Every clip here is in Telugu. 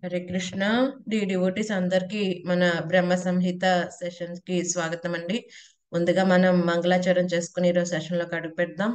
హరే కృష్ణ డి డివోటీస్ అందరికి మన బ్రహ్మ సంహిత సెషన్స్ కి స్వాగతం అండి ముందుగా మనం మంగళాచరణ చేసుకుని ఈరోజు సెషన్ లోకి అడుగు పెడదాం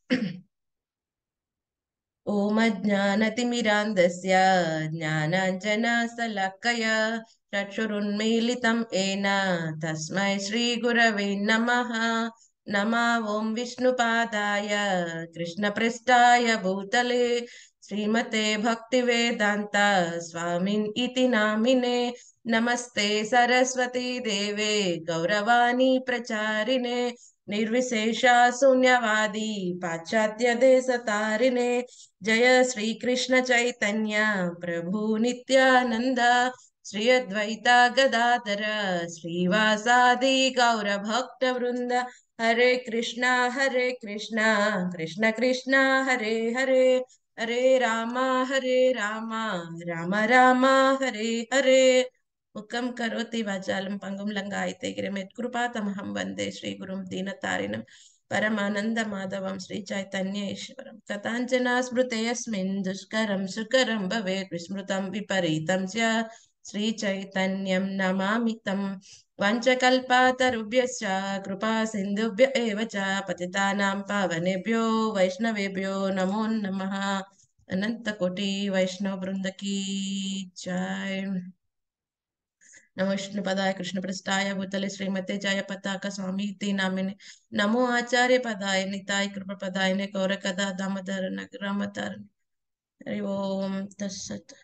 ఓం అజ్ఞానతిమిరాంధస్య జ్ఞానాంజనశలాకయ చక్షురున్మీలితం ఏన తస్మై శ్రీ గురవే నమః నమ ఓం విష్ణుపాదాయ కృష్ణపృష్ఠాయ భూతలే శ్రీమతే భక్తి వేదాంత స్వామిన్ ఇతి నామినే నమస్తే సరస్వతీ దేవే గౌరవాణి ప్రచారిణే నిర్విశేష శూన్యవాది పాశ్చాత్య దేశ తారిణే జయ శ్రీకృష్ణ చైతన్య ప్రభు నిత్యానంద శ్రీ అద్వైత గదాధర శ్రీవాసాది గౌర భక్త వృంద హరే కృష్ణ హరే కృష్ణ కృష్ణ కృష్ణ హరే హరే హరే రామ హరే రామ రామ రామ హరే హరే ముఖం కరోతి వాచాలం పంగం లంగాయితే గిరమెత్ కృపాతమహం వందే శ్రీ గురుం దీనతారిణం పరమానంద మాధవం శ్రీ చైతన్య ఈశ్వరం కథాంచన స్మృతయస్మిన్ దుష్కరం సుకరం భవేత్ విస్మృతం విపరీతం చ శ్రీ చైతన్యం నమామి తం వంచకల్పాతరుభ్యశ్చ కృపా సింధుభ్య ఏవ చ పతితానాం పావనేభ్యో వైష్ణవేభ్యో నమో నమః అనంత కోటి వైష్ణవ బృందకి జై నమో విష్ణు పదాయ కృష్ణ పృష్ఠాయ భూతలే శ్రీమతే జయ పతాక స్వామి తి నామిని నమో ఆచార్య పదాయ నితాయ కృప పదాయనే కౌర కథా దామోదర నగరామతార హరి ఓం తస్సత్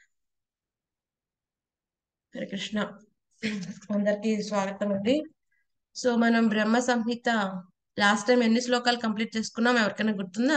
హరే కృష్ణ అందరికి స్వాగతం అండి సో మనం బ్రహ్మ సంహిత లాస్ట్ టైం ఎన్ని శ్లోకాలు కంప్లీట్ చేసుకున్నాం ఎవరికైనా గుర్తుందా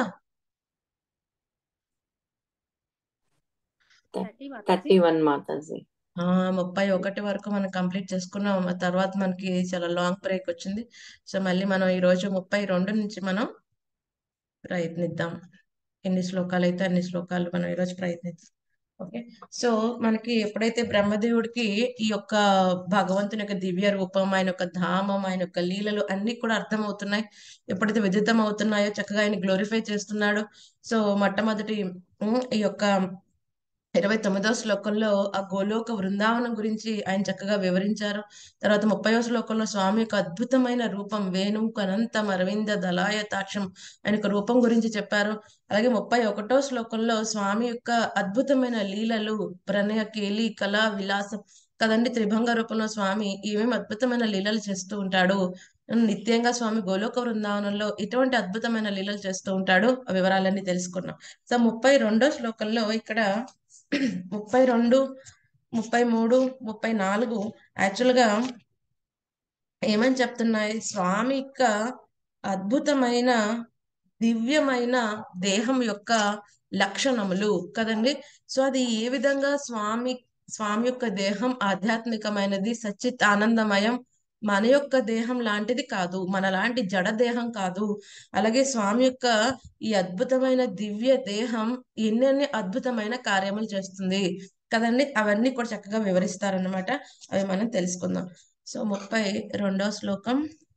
థర్టీ వన్ మాతాజీ ఆ ముప్పై ఒకటి వరకు మనం కంప్లీట్ చేసుకున్నాం ఆ తర్వాత మనకి చాలా లాంగ్ బ్రేక్ వచ్చింది సో మళ్ళీ మనం ఈ రోజు ముప్పై రెండు నుంచి మనం ప్రయత్నిద్దాం ఎన్ని శ్లోకాలు అయితే అన్ని శ్లోకాలు మనం ఈరోజు ప్రయత్నిద్దాం ఓకే సో మనకి ఎప్పుడైతే బ్రహ్మదేవుడికి ఈ యొక్క భగవంతుని యొక్క దివ్య రూపం ఆయన యొక్క ధామం ఆయన యొక్క లీలలు అన్ని కూడా అర్థమవుతున్నాయి ఎప్పుడైతే విదితం అవుతున్నాయో చక్కగా ఆయన గ్లోరిఫై చేస్తున్నాడు సో మొట్టమొదటి ఉమ్, ఈ యొక్క ఇరవై తొమ్మిదవ శ్లోకంలో ఆ గోలోక బృందావనం గురించి ఆయన చక్కగా వివరించారు తర్వాత ముప్పైవ శ్లోకంలో స్వామి యొక్క అద్భుతమైన రూపం వేణు అనంతం అరవింద దళాయతాక్షం ఆయన యొక్క రూపం గురించి చెప్పారు అలాగే ముప్పై ఒకటో శ్లోకంలో స్వామి యొక్క అద్భుతమైన లీలలు ప్రణయ కేలి కళా విలాసం కదండి త్రిభంగ రూపంలో స్వామి ఏమేమి అద్భుతమైన లీలలు చేస్తూ ఉంటాడు నిత్యంగా స్వామి గోలోక బృందావనంలో ఇటువంటి అద్భుతమైన లీలలు చేస్తూ ఉంటాడు ఆ వివరాలన్నీ తెలుసుకున్నాం సో ముప్పై రెండో శ్లోకంలో ఇక్కడ ముప్పై రెండు ముప్పై మూడు ముప్పై నాలుగు యాక్చువల్ గా ఏమని చెప్తున్నాయి స్వామి యొక్క అద్భుతమైన దివ్యమైన దేహం యొక్క లక్షణములు కదండి సో అది ఏ విధంగా స్వామి స్వామి యొక్క దేహం ఆధ్యాత్మికమైనది సచ్చిత్ ఆనందమయం మన యొక్క దేహం లాంటిది కాదు మన లాంటి జడ దేహం కాదు అలాగే స్వామి యొక్క ఈ అద్భుతమైన దివ్య దేహం ఎన్నెన్ని అద్భుతమైన కార్యములు చేస్తుంది కదండి అవన్నీ కూడా చక్కగా వివరిస్తారన్నమాట అవి మనం తెలుసుకుందాం సో ముప్పై రెండో శ్లోకం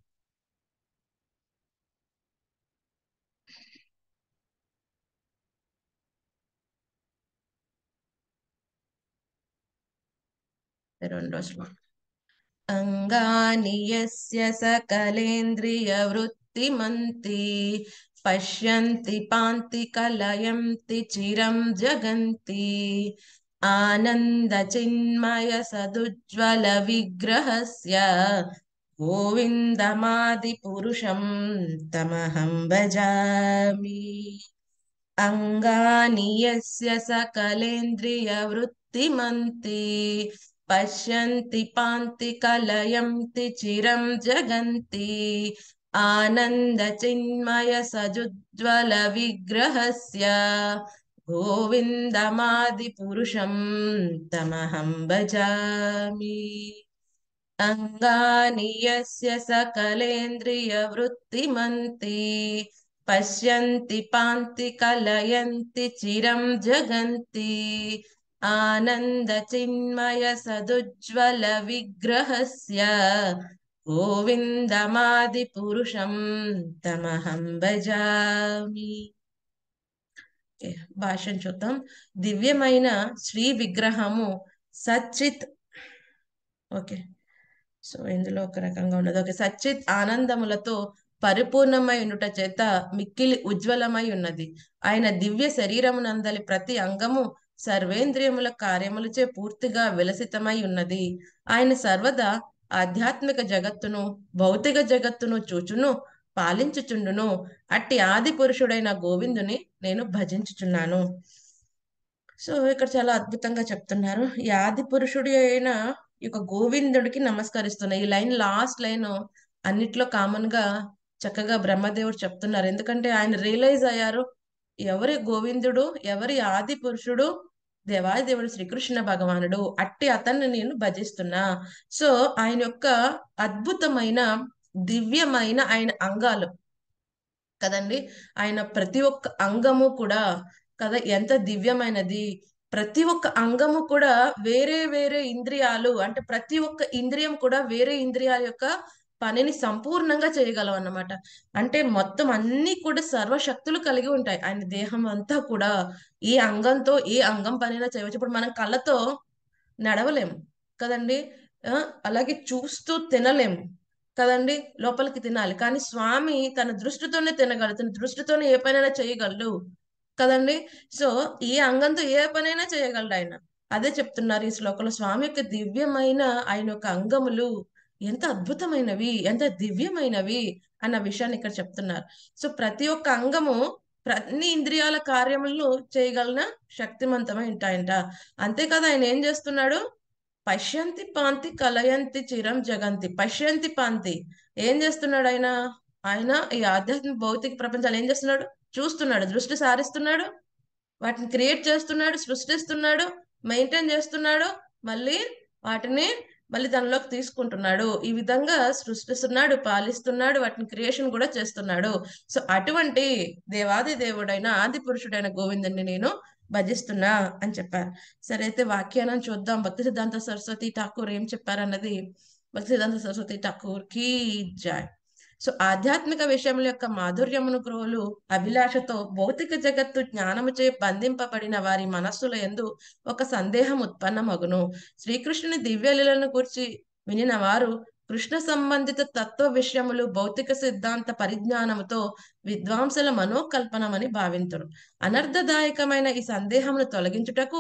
రెండో శ్లోకం అంగాని యస్య సకలేంద్రియవృత్తిమంతి పశ్యంతి పాంతి కలయంతి చిరం జగంతి ఆనంద చిన్మయ సదుజ్వల విగ్రహస్య గోవిందమాది పురుషం తమహం భజామి అంగాని యస్య సకలేంద్రియవృత్తిమంతి పశ్యంతి పాంతి కలయంతి చిరం జగంతి ఆనంద చిన్మయ సజుజ్వల విగ్రహస్య గోవిందమాది పురుషం తమహం భజామి అంగాని యస్య సకలేంద్రియవృత్తిమంతి పశ్యంతి పాంతి కలయంతి చిరం జగంతి ఆనంద చిన్మయ సదుజ్వల విగ్రహస్య గోవిందమాది పురుషం తమహం భజామి ఓకే, భాష్యం చూద్దాం దివ్యమైన శ్రీ విగ్రహము సచ్చిత్ ఓకే సో ఇందులో ఒక రకంగా ఉన్నది ఓకే సచ్చిత్ ఆనందములతో పరిపూర్ణమై ఉండుట చేత మిక్కిలి ఉజ్వలమై ఉన్నది ఆయన దివ్య శరీరమునందలి ప్రతి అంగము సర్వేంద్రియముల కార్యములచే పూర్తిగా విలసితమై ఉన్నది ఆయన సర్వదా ఆధ్యాత్మిక జగత్తును భౌతిక జగత్తును చూచును పాలించుచుండును అట్టి ఆది పురుషుడైన గోవిందుని నేను భజించుచున్నాను సో ఇక్కడ చాలా అద్భుతంగా చెప్తున్నారు ఈ ఆది పురుషుడి అయిన ఈ యొక్క గోవిందుడికి నమస్కరిస్తున్నా ఈ లైన్ లాస్ట్ లైన్ అన్నిట్లో కామన్ గా చక్కగా బ్రహ్మదేవుడు చెప్తున్నారు ఎందుకంటే ఆయన రియలైజ్ అయ్యారు ఎవరి గోవిందుడు ఎవరి ఆది పురుషుడు దేవాది దేవుడు శ్రీకృష్ణ భగవానుడు అట్టి అతన్ని నేను భజిస్తున్నా సో ఆయన యొక్క అద్భుతమైన దివ్యమైన ఆయన అంగాలు కదండి ఆయన ప్రతి ఒక్క అంగము కూడా కదా ఎంత దివ్యమైనది ప్రతి ఒక్క అంగము కూడా వేరే వేరే ఇంద్రియాలు అంటే ప్రతి ఒక్క ఇంద్రియం కూడా వేరే ఇంద్రియాల యొక్క పనిని సంపూర్ణంగా చేయగలం అన్నమాట అంటే మొత్తం అన్ని కూడా సర్వశక్తులు కలిగి ఉంటాయి ఆయన దేహం అంతా కూడా ఈ అంగంతో ఏ అంగం పనైనా చేయవచ్చు ఇప్పుడు మనం కళ్ళతో నడవలేము కదండి ఆ, అలాగే చూస్తూ తినలేము కదండి లోపలికి తినాలి కానీ స్వామి తన దృష్టితోనే తినగలడు తన దృష్టితోనే ఏ పనైనా చేయగలడు కదండి సో ఈ అంగంతో ఏ పనైనా చేయగలడు ఆయన అదే చెప్తున్నారు ఈ శ్లోకంలో స్వామి యొక్క దివ్యమైన ఆయన యొక్క అంగములు ఎంత అద్భుతమైనవి ఎంత దివ్యమైనవి అన్న విషయాన్ని ఇక్కడ చెప్తున్నారు సో ప్రతి ఒక్క అంగము ప్ర- అన్ని ఇంద్రియాల కార్యములను చేయగలన శక్తివంతమై ఉంటాయంట అంతేకాదు ఆయన ఏం చేస్తున్నాడు పశ్యంతి పాంతి కలయంతి చిరం జగంతి పశ్యంతి పాంతి ఏం చేస్తున్నాడు ఆయన ఆయన ఈ ఆధ్యాత్మిక భౌతిక ప్రపంచాలు ఏం చేస్తున్నాడు చూస్తున్నాడు దృష్టి సారిస్తున్నాడు వాటిని క్రియేట్ చేస్తున్నాడు సృష్టిస్తున్నాడు మెయింటైన్ చేస్తున్నాడు మళ్ళీ వాటిని మళ్ళీ తనలోకి తీసుకుంటున్నాడు ఈ విధంగా సృష్టిస్తున్నాడు పాలిస్తున్నాడు వాటిని క్రియేషన్ కూడా చేస్తున్నాడు సో అటువంటి దేవాది దేవుడైన ఆది పురుషుడైన గోవిందుని నేను భజిస్తున్నా అని చెప్పారు సరే అయితే వాక్యాలను చూద్దాం భక్తి సిద్ధాంత సరస్వతి ఠాకూర్ ఏం చెప్పారన్నది భక్తి సిద్ధాంత సరస్వతి ఠాకూర్ కీ జాయ్ సో ఆధ్యాత్మిక విషయముల యొక్క మాధుర్యమును గ్రోలు అభిలాషతో భౌతిక జగత్తు జ్ఞానముచే బంధింపబడిన వారి మనస్సుల యందు ఒక సందేహం ఉత్పన్నమగును శ్రీకృష్ణుని దివ్యలీలను గురించి వినిన వారు కృష్ణ సంబంధిత తత్వ విషయములు భౌతిక సిద్ధాంత పరిజ్ఞానముతో విద్వాంసుల మనోకల్పనమని భావింతురు అనర్థదాయకమైన ఈ సందేహమును తొలగించుటకు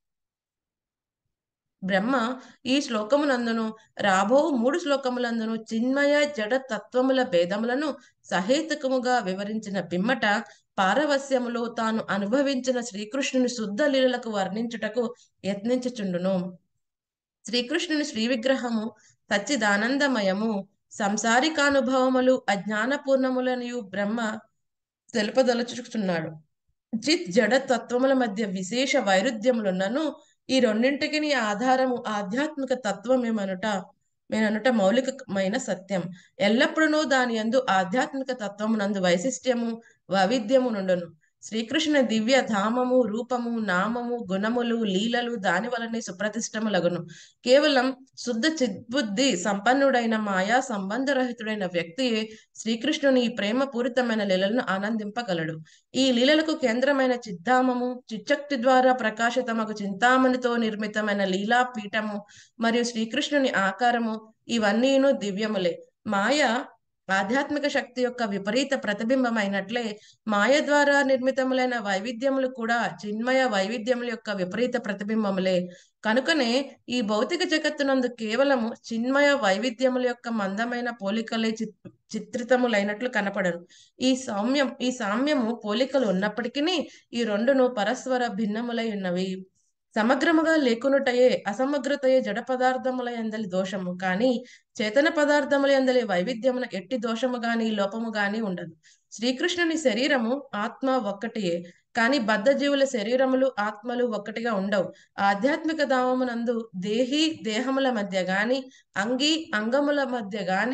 బ్రహ్మ ఈ శ్లోకమునందును రాబో మూడు శ్లోకములందును చిన్మయ జడ తత్వముల భేదములను సహేతుకముగా వివరించిన పిమ్మట పారవస్యములో తాను అనుభవించిన శ్రీకృష్ణుని శుద్ధ లీలలకు వర్ణించుటకు యత్నించుచుండును శ్రీకృష్ణుని శ్రీ విగ్రహము సచ్చిదానందమయము సంసారికానుభవములు అజ్ఞానపూర్ణములనియు బ్రహ్మ తెలుపదలుచుచున్నాడు చిత్ జడ తత్వముల మధ్య విశేష వైరుధ్యములున్నను ఈ రెండింటికి ఆధారము ఆధ్యాత్మిక తత్వమేమనుట మేననుట మౌలికమైన సత్యం ఎల్లప్పుడూ దాని యందు ఆధ్యాత్మిక తత్వమునందు వైశిష్ట్యము వైవిధ్యము నుండును శ్రీకృష్ణ దివ్య ధామము రూపము నామము గుణములు లీలలు దాని వలనే సుప్రతిష్టములగును కేవలం శుద్ధ చిద్బుద్ధి సంపన్నుడైన మాయా సంబంధరహితుడైన వ్యక్తియే శ్రీకృష్ణుని ఈ ప్రేమ పూరితమైన లీలలను ఆనందింపగలడు ఈ లీలలకు కేంద్రమైన చిద్ధామము చిచ్చక్తి ద్వారా ప్రకాశితమగు చింతామణితో నిర్మితమైన లీలా పీఠము మరియు శ్రీకృష్ణుని ఆకారము ఇవన్నీను దివ్యములే మాయ ఆధ్యాత్మిక శక్తి యొక్క విపరీత ప్రతిబింబమైనట్లే మాయ ద్వారా నిర్మితములైన వైవిధ్యములు కూడా చిన్మయ వైవిధ్యముల యొక్క విపరీత ప్రతిబింబములే కనుకనే ఈ భౌతిక జగత్తునందు కేవలము చిన్మయ వైవిధ్యముల యొక్క మందమైన పోలికలే చిత్ చిత్రితములైనట్లు కనపడను ఈ సౌమ్యం ఈ సామ్యము పోలికలు ఉన్నప్పటికీ ఈ రెండును పరస్పర భిన్నములై ఉన్నవి సమగ్రముగా లేకునుటయే అసమగ్రతయే జడ పదార్థముల ఎందలి దోషము కానీ చేతన పదార్థముల ఎందలి వైవిధ్యమున ఎట్టి దోషము గాని లోపము గాని ఉండదు శ్రీకృష్ణుని శరీరము ఆత్మ ఒక్కటియే కానీ బద్ధజీవుల శరీరములు ఆత్మలు ఒక్కటిగా ఉండవు ఆధ్యాత్మిక ధామమునందు దేహి దేహముల మధ్య గాని అంగి అంగముల మధ్య గాని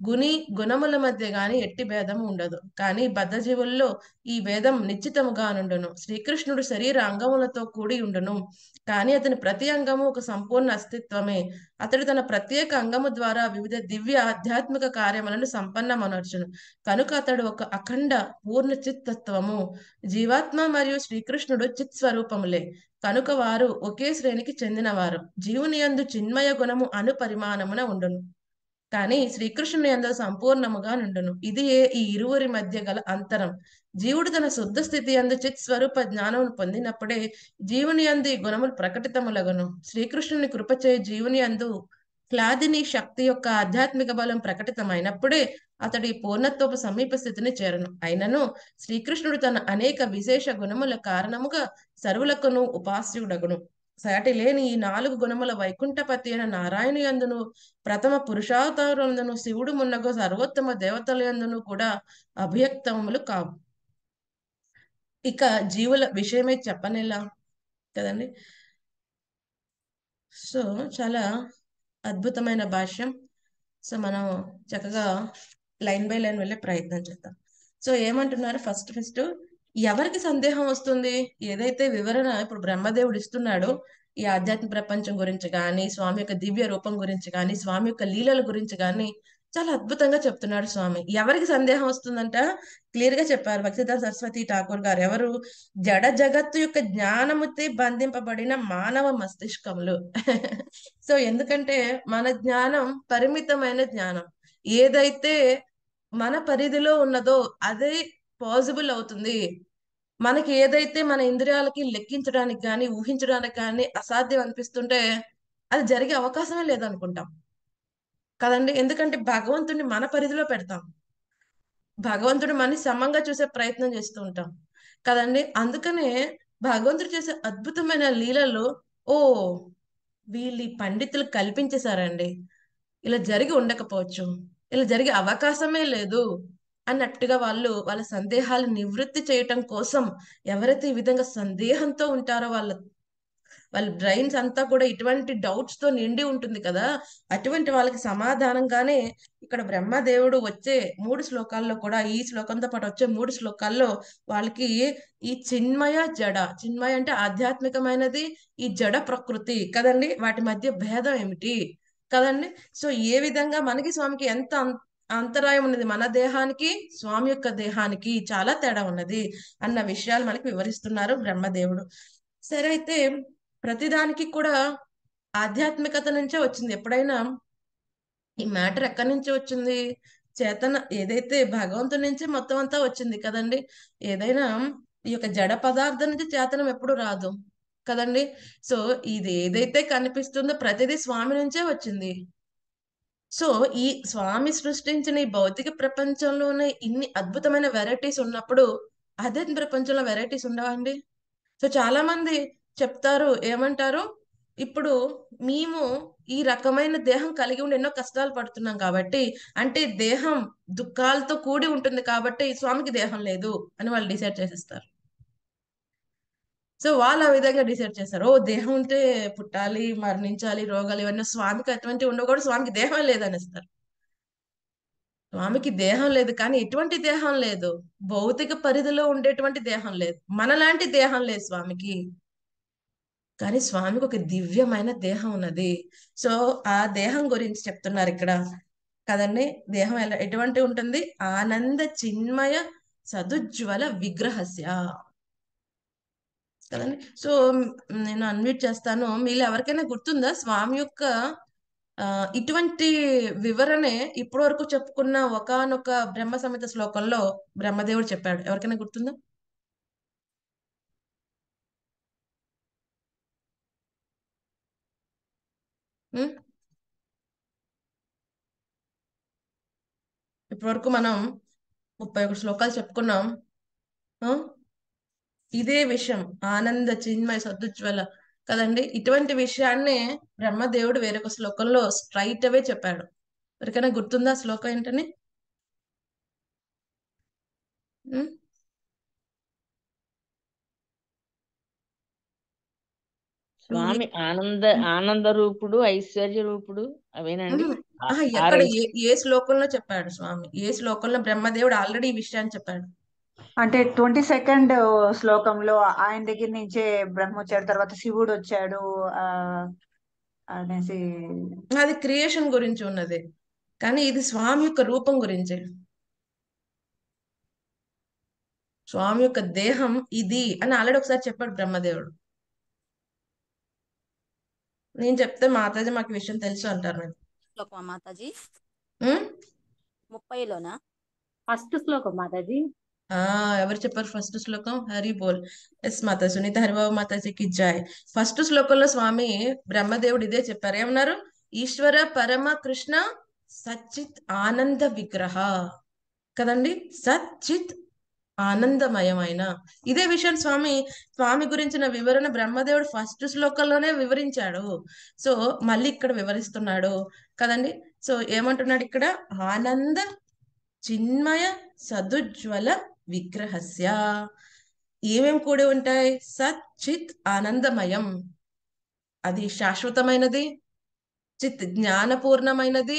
గుని గుణముల మధ్య గాని ఎట్టి భేదం ఉండదు కానీ బద్ధజీవుల్లో ఈ భేదం నిశ్చితముగా నుండును శ్రీకృష్ణుడు శరీర అంగములతో కూడి ఉండును కానీ అతని ప్రతి అంగము ఒక సంపూర్ణ అస్తిత్వమే అతడు తన ప్రత్యేక అంగము ద్వారా వివిధ దివ్య ఆధ్యాత్మిక కార్యములను సంపన్నమనర్చును కనుక అతడు ఒక అఖండ పూర్ణ చిత్తత్వము జీవాత్మ మరియు శ్రీకృష్ణుడు చిత్ స్వరూపములే కనుక వారు ఒకే శ్రేణికి చెందినవారు జీవుని యందు చిన్మయ గుణము అను పరిమాణమున ఉండును కానీ శ్రీకృష్ణుని యందు సంపూర్ణముగా నుండును ఇది ఏ ఈ ఇరువురి మధ్య గల అంతరం జీవుడు తన శుద్ధ స్థితి యందు చిత్ స్వరూప జ్ఞానమును పొందినప్పుడే జీవుని యందు ఈ గుణములు ప్రకటితములగును శ్రీకృష్ణుని కృపచే జీవుని యందు క్లాదిని శక్తి యొక్క ఆధ్యాత్మిక బలం ప్రకటితమైనప్పుడే అతడి పూర్ణత్వపు సమీప స్థితిని చేరను అయినను శ్రీకృష్ణుడు తన అనేక విశేష గుణముల కారణముగా సర్వులకును ఉపాస్యుడగును సాటి లేని ఈ నాలుగు గుణముల వైకుంఠపతి అయిన నారాయణ యందును ప్రథమ పురుషావతారందును శివుడు మున్నగు సర్వోత్తమ దేవతల యందును కూడా అభియక్తములు కావు ఇక జీవుల విషయమై చెప్పనేలా కదండి సో చాలా అద్భుతమైన భాష్యం సో మనం చక్కగా లైన్ బై లైన్ వెళ్ళే ప్రయత్నం చేద్దాం సో ఏమంటున్నారు ఫస్ట్ ఫస్ట్ ఎవరికి సందేహం వస్తుంది ఏదైతే వివరణ ఇప్పుడు బ్రహ్మదేవుడు ఇస్తున్నాడో ఈ ఆధ్యాత్మిక ప్రపంచం గురించి కానీ స్వామి యొక్క దివ్య రూపం గురించి కానీ స్వామి యొక్క లీలల గురించి కానీ చాలా అద్భుతంగా చెప్తున్నాడు స్వామి ఎవరికి సందేహం వస్తుందంట క్లియర్ గా చెప్పారు భక్తిదాస్ సరస్వతి ఠాకూర్ గారు ఎవరు జడ జగత్తు యొక్క జ్ఞానముతే బంధింపబడిన మానవ మస్తిష్కములు సో ఎందుకంటే మన జ్ఞానం పరిమితమైన జ్ఞానం ఏదైతే మన పరిధిలో ఉన్నదో అదే పాసిబుల్ అవుతుంది మనకి ఏదైతే మన ఇంద్రియాలకి లెక్కించడానికి కానీ ఊహించడానికి కానీ అసాధ్యం అనిపిస్తుంటే అది జరిగే అవకాశమే లేదనుకుంటాం కదండి ఎందుకంటే భగవంతుడిని మన పరిధిలో పెడతాం భగవంతుడు మనని సమంగా చూసే ప్రయత్నం చేస్తూ ఉంటాం కదండి అందుకనే భగవంతుడు చేసే అద్భుతమైన లీలలు ఓ వీళ్ళు ఈ పండితులు కల్పించేశారండి ఇలా జరిగి ఉండకపోవచ్చు ఇలా జరిగే అవకాశమే లేదు అన్నట్టుగా వాళ్ళు వాళ్ళ సందేహాలు నివృత్తి చేయటం కోసం ఎవరైతే ఈ విధంగా సందేహంతో ఉంటారో వాళ్ళ వాళ్ళ బ్రెయిన్స్ అంతా కూడా ఇటువంటి డౌట్స్ తో నిండి ఉంటుంది కదా అటువంటి వాళ్ళకి సమాధానంగానే ఇక్కడ బ్రహ్మదేవుడు వచ్చే మూడు శ్లోకాల్లో కూడా ఈ శ్లోకంతో పాటు వచ్చే మూడు శ్లోకాల్లో వాళ్ళకి ఈ చిన్మయ జడ చిన్మయ అంటే ఆధ్యాత్మికమైనది ఈ జడ ప్రకృతి కదండి వాటి మధ్య భేదం ఏమిటి కదండి సో ఏ విధంగా మనకి స్వామికి ఎంత అం- అంతరాయం ఉన్నది మన దేహానికి స్వామి యొక్క దేహానికి చాలా తేడా ఉన్నది అన్న విషయాలు మనకి వివరిస్తున్నారు బ్రహ్మదేవుడు సరే అయితే ప్రతిదానికి కూడా ఆధ్యాత్మికత నుంచే వచ్చింది ఎప్పుడైనా ఈ మ్యాటర్ ఎక్కడి నుంచి వచ్చింది చేతన ఏదైతే భగవంతుడి నుంచి మొత్తం అంతా వచ్చింది కదండి ఏదైనా ఈ యొక్క జడ పదార్థం నుంచి చేతనం ఎప్పుడు రాదు కదండి సో ఇది ఏదైతే కనిపిస్తుందో ప్రతిదీ స్వామి నుంచే వచ్చింది సో ఈ స్వామి సృష్టించిన ఈ భౌతిక ప్రపంచంలోనే ఇన్ని అద్భుతమైన వెరైటీస్ ఉన్నప్పుడు ఆధ్యాత్మిక ప్రపంచంలో వెరైటీస్ ఉండవండి సో చాలా మంది చెప్తారు ఏమంటారు ఇప్పుడు మేము ఈ రకమైన దేహం కలిగి ఉండి ఎన్నో కష్టాలు పడుతున్నాం కాబట్టి అంటే దేహం దుఃఖాలతో కూడి ఉంటుంది కాబట్టి స్వామికి దేహం లేదు అని వాళ్ళు డిసైడ్ చేసేస్తారు సో వాళ్ళు ఆ విధంగా డిసైడ్ చేస్తారు ఓ దేహం ఉంటే పుట్టాలి మరణించాలి రోగాలు ఇవన్నీ స్వామికి అటువంటి ఉండకూడదు స్వామికి దేహం లేదనేస్తారు స్వామికి దేహం లేదు కానీ ఎటువంటి దేహం లేదు భౌతిక పరిధిలో ఉండేటువంటి దేహం లేదు మనలాంటి దేహం లేదు స్వామికి కానీ స్వామికి ఒక దివ్యమైన దేహం ఉన్నది సో ఆ దేహం గురించి చెప్తున్నారు ఇక్కడ కదండి దేహం ఎలా ఎటువంటి ఉంటుంది ఆనంద చిన్మయ సదుజ్వల విగ్రహస్య కదండి సో మ్, నేను అన్మ్యూట్ చేస్తాను మీలో ఎవరికైనా గుర్తుందా స్వామి యొక్క ఆ, ఇటువంటి వివరణే ఇప్పటి వరకు చెప్పుకున్న ఒకానొక బ్రహ్మ సంహిత శ్లోకంలో బ్రహ్మదేవుడు చెప్పాడు ఎవరికైనా గుర్తుందా ఉం? ఇప్పటి వరకు మనం ముప్పై ఒకటి శ్లోకాలు చెప్పుకున్నాం ఆ? ఇదే విషయం ఆనంద చిన్మయ సద్దుజ్వల కదండి ఇటువంటి విషయాన్నే బ్రహ్మదేవుడు వేరొక శ్లోకంలో స్ట్రైట్ అవే చెప్పాడు ఎవరికైనా గుర్తుందా ఆ శ్లోకం ఏంటని ఉం? స్వామి ఆనంద ఆనంద రూపుడు ఐశ్వర్య రూపుడు అవేనండి ఉమ్, ఆ- ఆహా, ఆ ఎక్కడ రెండు ఏ ఏ శ్లోకంలో చెప్పాడు స్వామి ఏ శ్లోకంలో బ్రహ్మదేవుడు ఆల్రెడీ ఈ విషయాన్ని చెప్పాడు అంటే ట్వంటీ సెకండ్ శ్లోకంలో ఆయన దగ్గర నుంచే బ్రహ్మ వచ్చాడు తర్వాత శివుడు వచ్చాడు ఆ అనేసి అది క్రియేషన్ గురించి ఉన్నది కానీ ఇది స్వామి యొక్క రూపం గురించి స్వామి యొక్క దేహం ఇది అని ఆల్రెడీ ఒకసారి చెప్పాడు బ్రహ్మదేవుడు నేను చెప్తే మాతాజీ మాకు ఈ విషయం తెలుసు అంటారు మీరు శ్లోకమా మాతాజీ ఉమ్? ముప్పైలోనా ఫస్ట్ శ్లోకం మాతాజీ ఆ ఎవరు చెప్పారు ఫస్ట్ శ్లోకం హరి బోల్ ఎస్ మాతా సునీత హరిబాబు మాతాజీకి జాయ్ ఫస్ట్ శ్లోకంలో స్వామి బ్రహ్మదేవుడు ఇదే చెప్పారు ఏమన్నారు ఈశ్వర పరమ కృష్ణ సచ్చిత్ ఆనంద విగ్రహ కదండి సచ్చిత్ ఆనందమయమైన ఇదే విషయం స్వామి స్వామి గురించిన వివరణ బ్రహ్మదేవుడు ఫస్ట్ శ్లోకంలోనే వివరించాడు సో మళ్ళీ ఇక్కడ వివరిస్తున్నాడు కదండి సో ఏమంటున్నాడు ఇక్కడ ఆనంద చిన్మయ సదుజ్వల విగ్రహస్య ఏమేం కూడి ఉంటాయి సచ్చిత్ ఆనందమయం అది శాశ్వతమైనది చిత్ జ్ఞానపూర్ణమైనది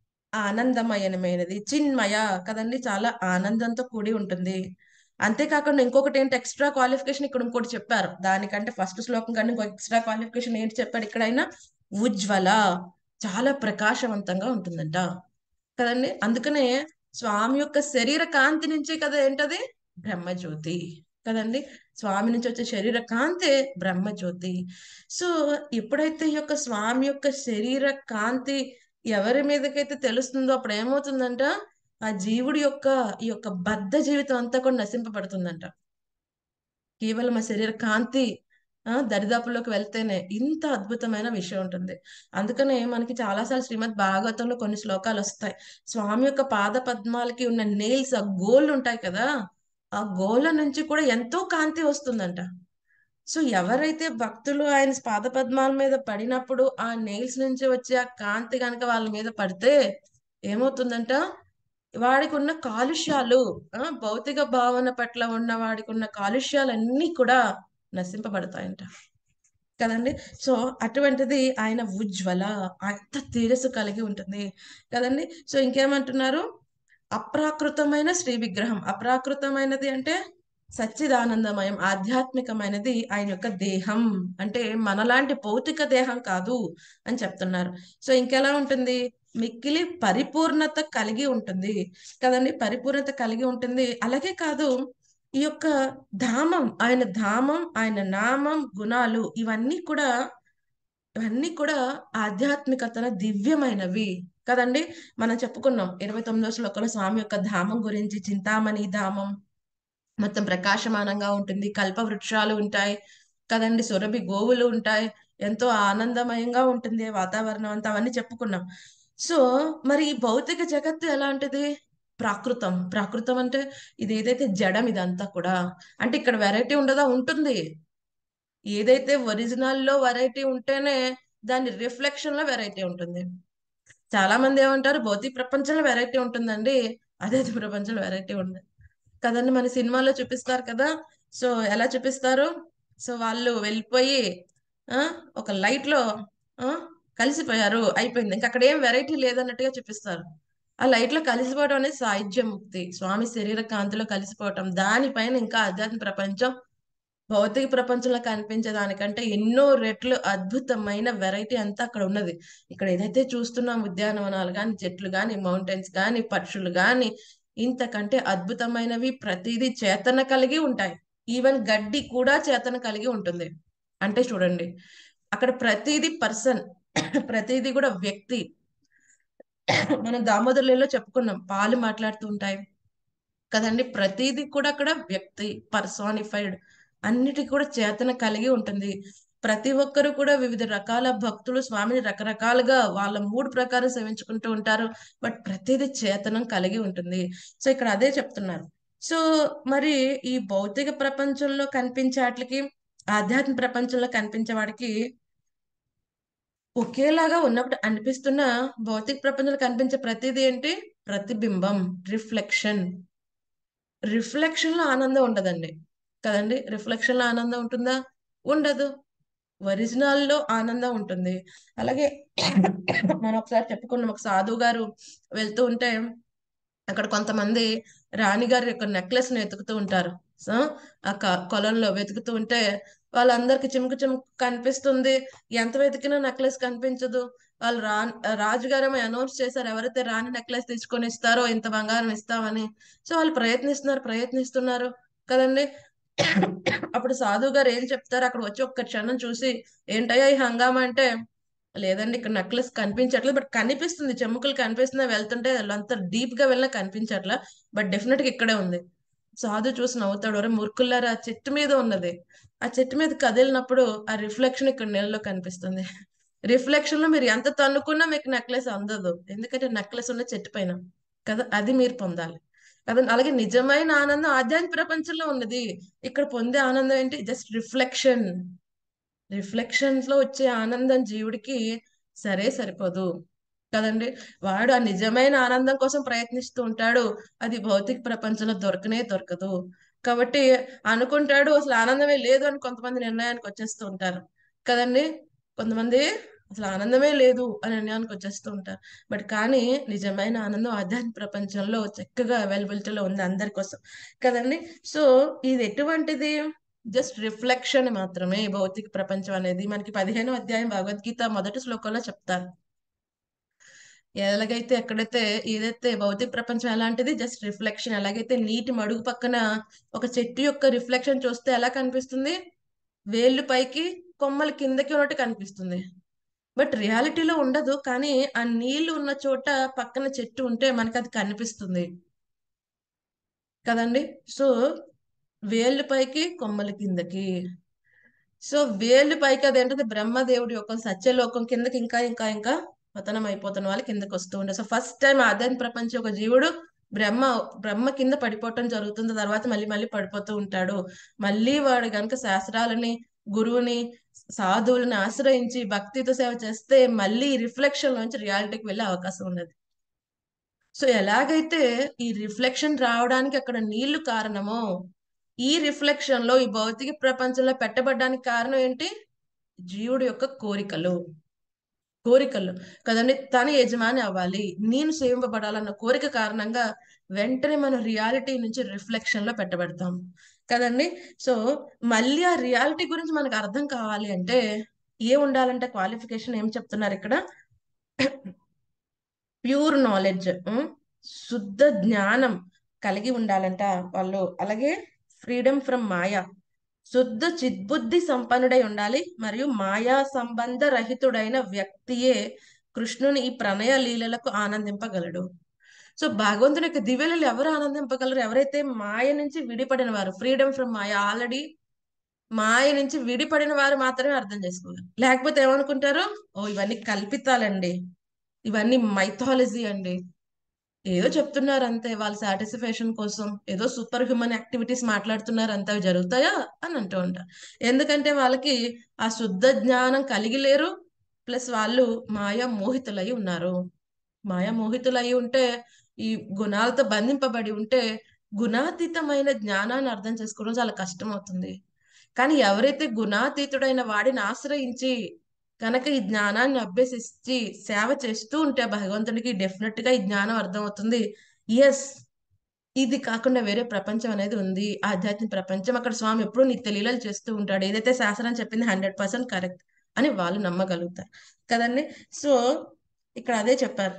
ఆనందమయమైనది చిన్మయ కదండి చాలా ఆనందంతో కూడి ఉంటుంది అంతేకాకుండా ఇంకొకటి ఏంటి ఎక్స్ట్రా క్వాలిఫికేషన్ ఇక్కడ ఇంకోటి చెప్పారు దానికంటే ఫస్ట్ శ్లోకం కంటే ఇంకో ఎక్స్ట్రా క్వాలిఫికేషన్ ఏంటి చెప్పాడు ఇక్కడైనా ఉజ్వల చాలా ప్రకాశవంతంగా ఉంటుందంట కదండి అందుకనే స్వామి యొక్క శరీర కాంతి నుంచి కదా ఏంటది బ్రహ్మజ్యోతి కదండి స్వామి నుంచి వచ్చే శరీర కాంతే బ్రహ్మజ్యోతి సో ఎప్పుడైతే ఈ యొక్క స్వామి యొక్క శరీర కాంతి ఎవరి మీదకైతే తెలుస్తుందో అప్పుడు ఏమవుతుందంట ఆ జీవుడి యొక్క ఈ యొక్క బద్ధ జీవితం అంతా కూడా నశింపబడుతుందంట కేవలం ఆ శరీర కాంతి ఆ దరిదాపుల్లోకి వెళ్తేనే ఇంత అద్భుతమైన విషయం ఉంటుంది అందుకనే మనకి చాలాసార్లు శ్రీమద్ భాగవతంలో కొన్ని శ్లోకాలు వస్తాయి స్వామి యొక్క పాద పద్మాలకి ఉన్న నెయిల్స్ ఆ గోళ్ళు ఉంటాయి కదా ఆ గోళ్ళ నుంచి కూడా ఎంతో కాంతి వస్తుందంట సో ఎవరైతే భక్తులు ఆయన పాద పద్మాల మీద పడినప్పుడు ఆ నెయిల్స్ నుంచి వచ్చే ఆ కాంతి కనుక వాళ్ళ మీద పడితే ఏమవుతుందంట వాడికి ఉన్న కాలుష్యాలు ఆ భౌతిక భావన పట్ల ఉన్న వాడికి ఉన్న కాలుష్యాలన్నీ కూడా నశింపబడతాయంట కదండి సో అటువంటిది ఆయన ఉజ్వల అంత తేజస్సు కలిగి ఉంటుంది కదండి సో ఇంకేమంటున్నారు అప్రాకృతమైన శ్రీ విగ్రహం అప్రాకృతమైనది అంటే సచ్చిదానందమయం ఆధ్యాత్మికమైనది ఆయన యొక్క దేహం అంటే మనలాంటి భౌతిక దేహం కాదు అని చెప్తున్నారు సో ఇంకెలా ఉంటుంది మిక్కిలి పరిపూర్ణత కలిగి ఉంటుంది కదండి పరిపూర్ణత కలిగి ఉంటుంది అలాగే కాదు ఈ యొక్క ధామం ఆయన ధామం ఆయన నామం గుణాలు ఇవన్నీ కూడా ఇవన్నీ కూడా ఆధ్యాత్మికతన దివ్యమైనవి కదండి మనం చెప్పుకున్నాం ఇరవై తొమ్మిదో శ్లోకంలో స్వామి యొక్క ధామం గురించి చింతామణి ధామం మొత్తం ప్రకాశమానంగా ఉంటుంది కల్ప వృక్షాలు ఉంటాయి కదండి సురభి గోవులు ఉంటాయి ఎంతో ఆనందమయంగా ఉంటుంది వాతావరణం అంతా అవన్నీ చెప్పుకున్నాం సో మరి ఈ భౌతిక జగత్తు ఎలాంటిది ప్రాకృతం ప్రాకృతం అంటే ఇది ఏదైతే జడం ఇదంతా కూడా అంటే ఇక్కడ వెరైటీ ఉండదా ఉంటుంది ఏదైతే ఒరిజినల్ లో వెరైటీ ఉంటేనే దాని రిఫ్లెక్షన్ లో వెరైటీ ఉంటుంది చాలా మంది ఏమంటారు భౌతిక ప్రపంచంలో వెరైటీ ఉంటుందండి అదే ప్రపంచంలో వెరైటీ ఉంది కదండి మన సినిమాలో చూపిస్తారు కదా సో ఎలా చూపిస్తారు సో వాళ్ళు వెళ్ళిపోయి ఆ ఒక లైట్ లో ఆ కలిసిపోయారు అయిపోయింది ఇంకా అక్కడ ఏం వెరైటీ లేదన్నట్టుగా చూపిస్తారు ఆ లైట్ లో కలిసిపోవడం అనేది సాహిత్య ముక్తి స్వామి శరీర కాంతిలో కలిసిపోవటం దానిపైన ఇంకా ఆధ్యాత్మిక ప్రపంచం భౌతిక ప్రపంచంలో కనిపించే దానికంటే ఎన్నో రెట్లు అద్భుతమైన వెరైటీ అంతా అక్కడ ఉన్నది ఇక్కడ ఏదైతే చూస్తున్నాం ఉద్యానవనాలు కానీ చెట్లు కానీ మౌంటైన్స్ కానీ పక్షులు కానీ ఇంతకంటే అద్భుతమైనవి ప్రతిదీ చేతన కలిగి ఉంటాయి ఈవెన్ గడ్డి కూడా చేతన కలిగి ఉంటుంది అంటే చూడండి అక్కడ ప్రతిదీ పర్సన్ ప్రతిదీ కూడా వ్యక్తి మనం దామోదరులలో చెప్పుకున్నాం పాలు మాట్లాడుతూ ఉంటాయి కదండి ప్రతిదీ కూడా అక్కడ వ్యక్తి పర్సానిఫైడ్ అన్నిటికీ కూడా చేతన కలిగి ఉంటుంది ప్రతి ఒక్కరు కూడా వివిధ రకాల భక్తులు స్వామిని రకరకాలుగా వాళ్ళ మూడు ప్రకారం సేవించుకుంటూ ఉంటారు బట్ ప్రతిదీ చేతనం కలిగి ఉంటుంది సో ఇక్కడ అదే చెప్తున్నారు సో మరి ఈ భౌతిక ప్రపంచంలో కనిపించే వాటికి ఆధ్యాత్మిక ప్రపంచంలో కనిపించే వాడికి ఒకేలాగా ఉన్నప్పుడు అనిపిస్తున్న భౌతిక ప్రపంచంలో కనిపించే ప్రతిదీ ఏంటి ప్రతిబింబం రిఫ్లెక్షన్ రిఫ్లెక్షన్ లో ఆనందం ఉండదండి కదండి రిఫ్లెక్షన్ లో ఆనందం ఉంటుందా ఉండదు ఒరిజినల్ లో ఆనందం ఉంటుంది అలాగే మనం ఒకసారి చెప్పుకున్నాం ఒక సాధువు గారు వెళ్తూ ఉంటే అక్కడ కొంతమంది రాణిగారి యొక్క నెక్లెస్ ని వెతుకుతూ ఉంటారు సో ఆ క- కొలంలో వెతుకుతూ ఉంటే వాళ్ళందరికి చిముకు చిముకు కనిపిస్తుంది ఎంత వెతికినా నెక్లెస్ కనిపించదు వాళ్ళు రా రాజుగారేమో అనౌన్స్ చేశారు ఎవరైతే రాణి నెక్లెస్ తీసుకొని ఇస్తారో ఇంత బంగారం ఇస్తామని సో వాళ్ళు ప్రయత్నిస్తున్నారు ప్రయత్నిస్తున్నారు కదండి అప్పుడు సాధువు గారు ఏం చెప్తారు అక్కడ వచ్చి ఒక్క క్షణం చూసి ఏంటయ్యా ఈ హంగామా అంటే లేదండి ఇక్కడ నెక్లెస్ కనిపించట్లేదు బట్ కనిపిస్తుంది చెమ్ముకలు కనిపిస్తున్నా వెళ్తుంటే అంత డీప్ గా వెళ్ళినా కనిపించట్లా బట్ డెఫినెట్ గా ఇక్కడే ఉంది సాధు చూసి నవ్వుతాడు ఒరే మూర్ఖుల్లారా ఆ చెట్టు మీద ఉన్నది ఆ చెట్టు మీద కదిలినప్పుడు ఆ రిఫ్లెక్షన్ ఇక్కడ నీళ్ళలో కనిపిస్తుంది రిఫ్లెక్షన్ లో మీరు ఎంత తన్నుకున్నా మీకు నెక్లెస్ అందదు ఎందుకంటే నెక్లెస్ ఉన్న చెట్టు పైన కదా అది మీరు పొందాలి కదా అలాగే నిజమైన ఆనందం ఆధ్యాత్మిక ప్రపంచంలో ఉన్నది ఇక్కడ పొందే ఆనందం ఏంటి జస్ట్ రిఫ్లెక్షన్ రిఫ్లెక్షన్స్ లో వచ్చే ఆనందం జీవుడికి సరే సరిపోదు కదండి వాడు ఆ నిజమైన ఆనందం కోసం ప్రయత్నిస్తూ ఉంటాడు అది భౌతిక ప్రపంచంలో దొరకనే దొరకదు కాబట్టి అనుకుంటాడు అసలు ఆనందమే లేదు అని కొంతమంది నిర్ణయానికి వచ్చేస్తూ ఉంటారు కదండి కొంతమంది అసలు ఆనందమే లేదు అని నిర్ణయానికి వచ్చేస్తూ ఉంటారు బట్ కానీ నిజమైన ఆనందం ఆధ్యాత్మిక ప్రపంచంలో చక్కగా అవైలబిలిటీలో ఉంది అందరి కోసం కదండి సో ఇది ఎటువంటిది జస్ట్ రిఫ్లెక్షన్ మాత్రమే ఈ భౌతిక ప్రపంచం అనేది మనకి పదిహేనో అధ్యాయం భగవద్గీత మొదటి శ్లోకంలో చెప్తారు ఎలాగైతే ఎక్కడైతే ఏదైతే భౌతిక ప్రపంచం ఎలాంటిది జస్ట్ రిఫ్లెక్షన్ ఎలాగైతే నీటి మడుగు పక్కన ఒక చెట్టు యొక్క రిఫ్లెక్షన్ చూస్తే ఎలా కనిపిస్తుంది వేళ్ళు పైకి కొమ్మలు కిందకి ఉన్నట్టు కనిపిస్తుంది బట్ రియాలిటీలో ఉండదు కానీ ఆ నీళ్లు ఉన్న చోట పక్కన చెట్టు ఉంటే మనకి అది కనిపిస్తుంది కదండి సో వేళ్ళు పైకి కొమ్మల కిందకి సో వేళ్ళు పైకి అదేంటది బ్రహ్మదేవుడి యొక్క సత్యలోకం కిందకి ఇంకా ఇంకా ఇంకా పతనం అయిపోతున్న వాళ్ళు కిందకి వస్తూ ఉంటారు సో ఫస్ట్ టైం ఆధ్యాత్మిక ప్రపంచం ఒక జీవుడు బ్రహ్మ బ్రహ్మ కింద పడిపోవటం జరుగుతుంది తర్వాత మళ్ళీ మళ్ళీ పడిపోతూ ఉంటాడు మళ్ళీ వాడు గనుక శాస్త్రాలని గురువుని సాధువులను ఆశ్రయించి భక్తితో సేవ చేస్తే మళ్ళీ రిఫ్లెక్షన్ నుంచి రియాలిటీకి వెళ్ళే అవకాశం ఉన్నది సో ఎలాగైతే ఈ రిఫ్లెక్షన్ రావడానికి అక్కడ నీళ్లు కారణమో ఈ రిఫ్లెక్షన్ లో ఈ భౌతిక ప్రపంచంలో పెట్టబడడానికి కారణం ఏంటి జీవుడి యొక్క కోరికలు కోరికలు కదండి తన యజమాని అవ్వాలి నేను సేవింపబడాలన్న కోరిక కారణంగా వెంటనే మనం రియాలిటీ నుంచి రిఫ్లెక్షన్ లో పెట్టబడతాం కదండి సో మళ్ళీ ఆ రియాలిటీ గురించి మనకు అర్థం కావాలి అంటే ఏ ఉండాలంటే క్వాలిఫికేషన్ ఏం చెప్తున్నారు ఇక్కడ ప్యూర్ నాలెడ్జ్ శుద్ధ జ్ఞానం కలిగి ఉండాలంట వాళ్ళు అలాగే ఫ్రీడమ్ ఫ్రమ్ మాయా శుద్ధ చిద్బుద్ధి సంపన్నుడై ఉండాలి మరియు మాయా సంబంధ రహితుడైన వ్యక్తియే కృష్ణుని ఈ ప్రణయ లీలలకు ఆనందింపగలడు సో భగవంతుని యొక్క దివ్యలు ఎవరు ఆనందింపగలరు ఎవరైతే మాయ నుంచి విడిపడిన వారు ఫ్రీడమ్ ఫ్రమ్ మాయ ఆల్రెడీ మాయ నుంచి విడిపడిన వారు మాత్రమే అర్థం చేసుకోగలరు లేకపోతే ఏమనుకుంటారు ఓ ఇవన్నీ కల్పితాలండి ఇవన్నీ మైథాలజీ అండి ఏదో చెప్తున్నారు అంతే వాళ్ళ సాటిస్ఫాక్షన్ కోసం ఏదో సూపర్ హ్యూమన్ యాక్టివిటీస్ మాట్లాడుతున్నారు అంతే అవి జరుగుతాయా అని అంటూ ఉంటారు ఎందుకంటే వాళ్ళకి ఆ శుద్ధ జ్ఞానం కలిగి లేరు ప్లస్ వాళ్ళు మాయా మోహితులై ఉన్నారు మాయా మోహితులై ఉంటే ఈ గుణాలతో బంధింపబడి ఉంటే గుణాతీతమైన జ్ఞానాన్ని అర్థం చేసుకోవడం చాలా కష్టం అవుతుంది కానీ ఎవరైతే గుణాతీతుడైన వాడిని ఆశ్రయించి కనుక ఈ జ్ఞానాన్ని అభ్యసించి సేవ చేస్తూ ఉంటే భగవంతుడికి డెఫినెట్ గా ఈ జ్ఞానం అర్థమవుతుంది ఎస్ ఇది కాకుండా వేరే ప్రపంచం అనేది ఉంది ఆధ్యాత్మిక ప్రపంచం అక్కడ స్వామి ఎప్పుడు నీకు తెలియలు చేస్తూ ఉంటాడు ఏదైతే శాస్త్రం చెప్పింది హండ్రెడ్ పర్సెంట్ కరెక్ట్ అని వాళ్ళు నమ్మగలుగుతారు కదండి సో ఇక్కడ అదే చెప్పారు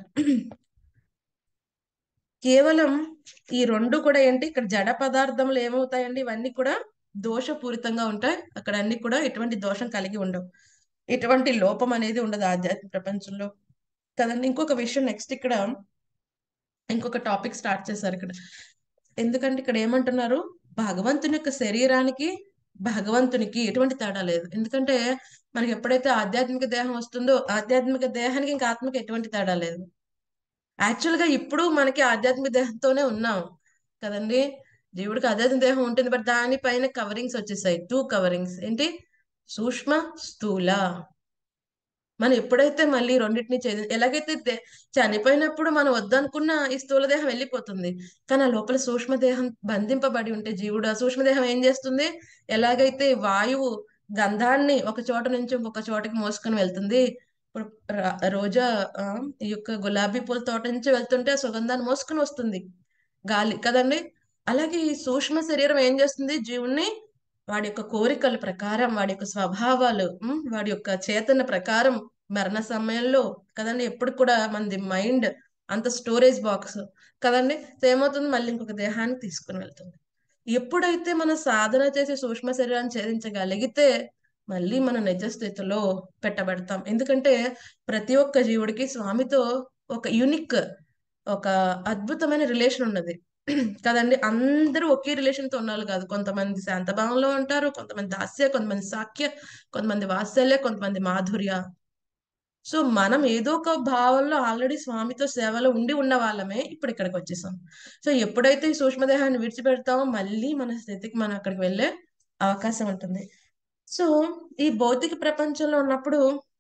కేవలం ఈ రెండు కూడా ఏంటి ఇక్కడ జడ పదార్థములు ఏమవుతాయండి ఇవన్నీ కూడా దోషపూరితంగా ఉంటాయి అక్కడ అన్ని కూడా ఎటువంటి దోషం కలిగి ఉండవు ఎటువంటి లోపం అనేది ఉండదు ఆధ్యాత్మిక ప్రపంచంలో కదండి ఇంకొక విషయం నెక్స్ట్ ఇక్కడ ఇంకొక టాపిక్ స్టార్ట్ చేశారు ఇక్కడ ఎందుకంటే ఇక్కడ ఏమంటున్నారు భగవంతుని యొక్క శరీరానికి భగవంతునికి ఎటువంటి తేడా లేదు ఎందుకంటే మనకి ఎప్పుడైతే ఆధ్యాత్మిక దేహం వస్తుందో ఆధ్యాత్మిక దేహానికి ఇంకా ఆత్మకి ఎటువంటి తేడా లేదు యాక్చువల్ గా ఇప్పుడు మనకి ఆధ్యాత్మిక దేహంతోనే ఉన్నాం కదండి జీవుడికి ఆధ్యాత్మిక దేహం ఉంటుంది బట్ దానిపైన కవరింగ్స్ వచ్చేసాయి టూ కవరింగ్స్ ఏంటి సూక్ష్మ స్థూల మనం ఎప్పుడైతే మళ్ళీ రెండింటిని చే ఎలాగైతే దే- చనిపోయినప్పుడు మనం వద్దనుకున్న ఈ స్థూల దేహం వెళ్ళిపోతుంది కానీ ఆ లోపల సూక్ష్మదేహం బంధింపబడి ఉంటే జీవుడు ఆ సూక్ష్మదేహం ఏం చేస్తుంది ఎలాగైతే వాయువు గంధాన్ని ఒక చోట నుంచి ఇంకొక చోటకి మోసుకొని వెళ్తుంది ఇప్పుడు ర- రోజా ఆ, ఈ యొక్క గులాబీ పూల తోట నుంచి వెళ్తుంటే ఆ సుగంధాన్ని మోసుకొని వస్తుంది గాలి కదండి అలాగే ఈ సూక్ష్మ శరీరం ఏం చేస్తుంది జీవుణ్ణి వాడి యొక్క కోరికల ప్రకారం వాడి యొక్క స్వభావాలు ఉమ్, వాడి యొక్క చేతన ప్రకారం మరణ సమయంలో కదండి ఎప్పుడు కూడా మనది మైండ్ అంత స్టోరేజ్ బాక్స్ కదండి సో ఏమవుతుంది మళ్ళీ ఇంకొక దేహాన్ని తీసుకుని వెళ్తుంది ఎప్పుడైతే మన సాధన చేసి సూక్ష్మ శరీరాన్ని ఛేదించగలిగితే మళ్ళీ మన నిజ స్థితిలో పెట్టబడతాం ఎందుకంటే ప్రతి ఒక్క జీవుడికి స్వామితో ఒక యునిక్ ఒక అద్భుతమైన రిలేషన్ ఉన్నది కదండి అందరూ ఒకే రిలేషన్ తో ఉండాలి కాదు కొంతమంది శాంతభావంలో ఉంటారు కొంతమంది దాస్య కొంతమంది సాఖ్య కొంతమంది వాత్సల్య కొంతమంది మాధుర్య సో మనం ఏదో ఒక భావంలో ఆల్రెడీ స్వామితో సేవలో ఉండి ఉన్న వాళ్ళమే ఇప్పుడు ఇక్కడికి వచ్చేసాం సో ఎప్పుడైతే ఈ సూక్ష్మదేహాన్ని విడిచిపెడతామో మళ్ళీ మన స్థితికి మనం అక్కడికి వెళ్ళే అవకాశం ఉంటుంది సో ఈ భౌతిక ప్రపంచంలో ఉన్నప్పుడు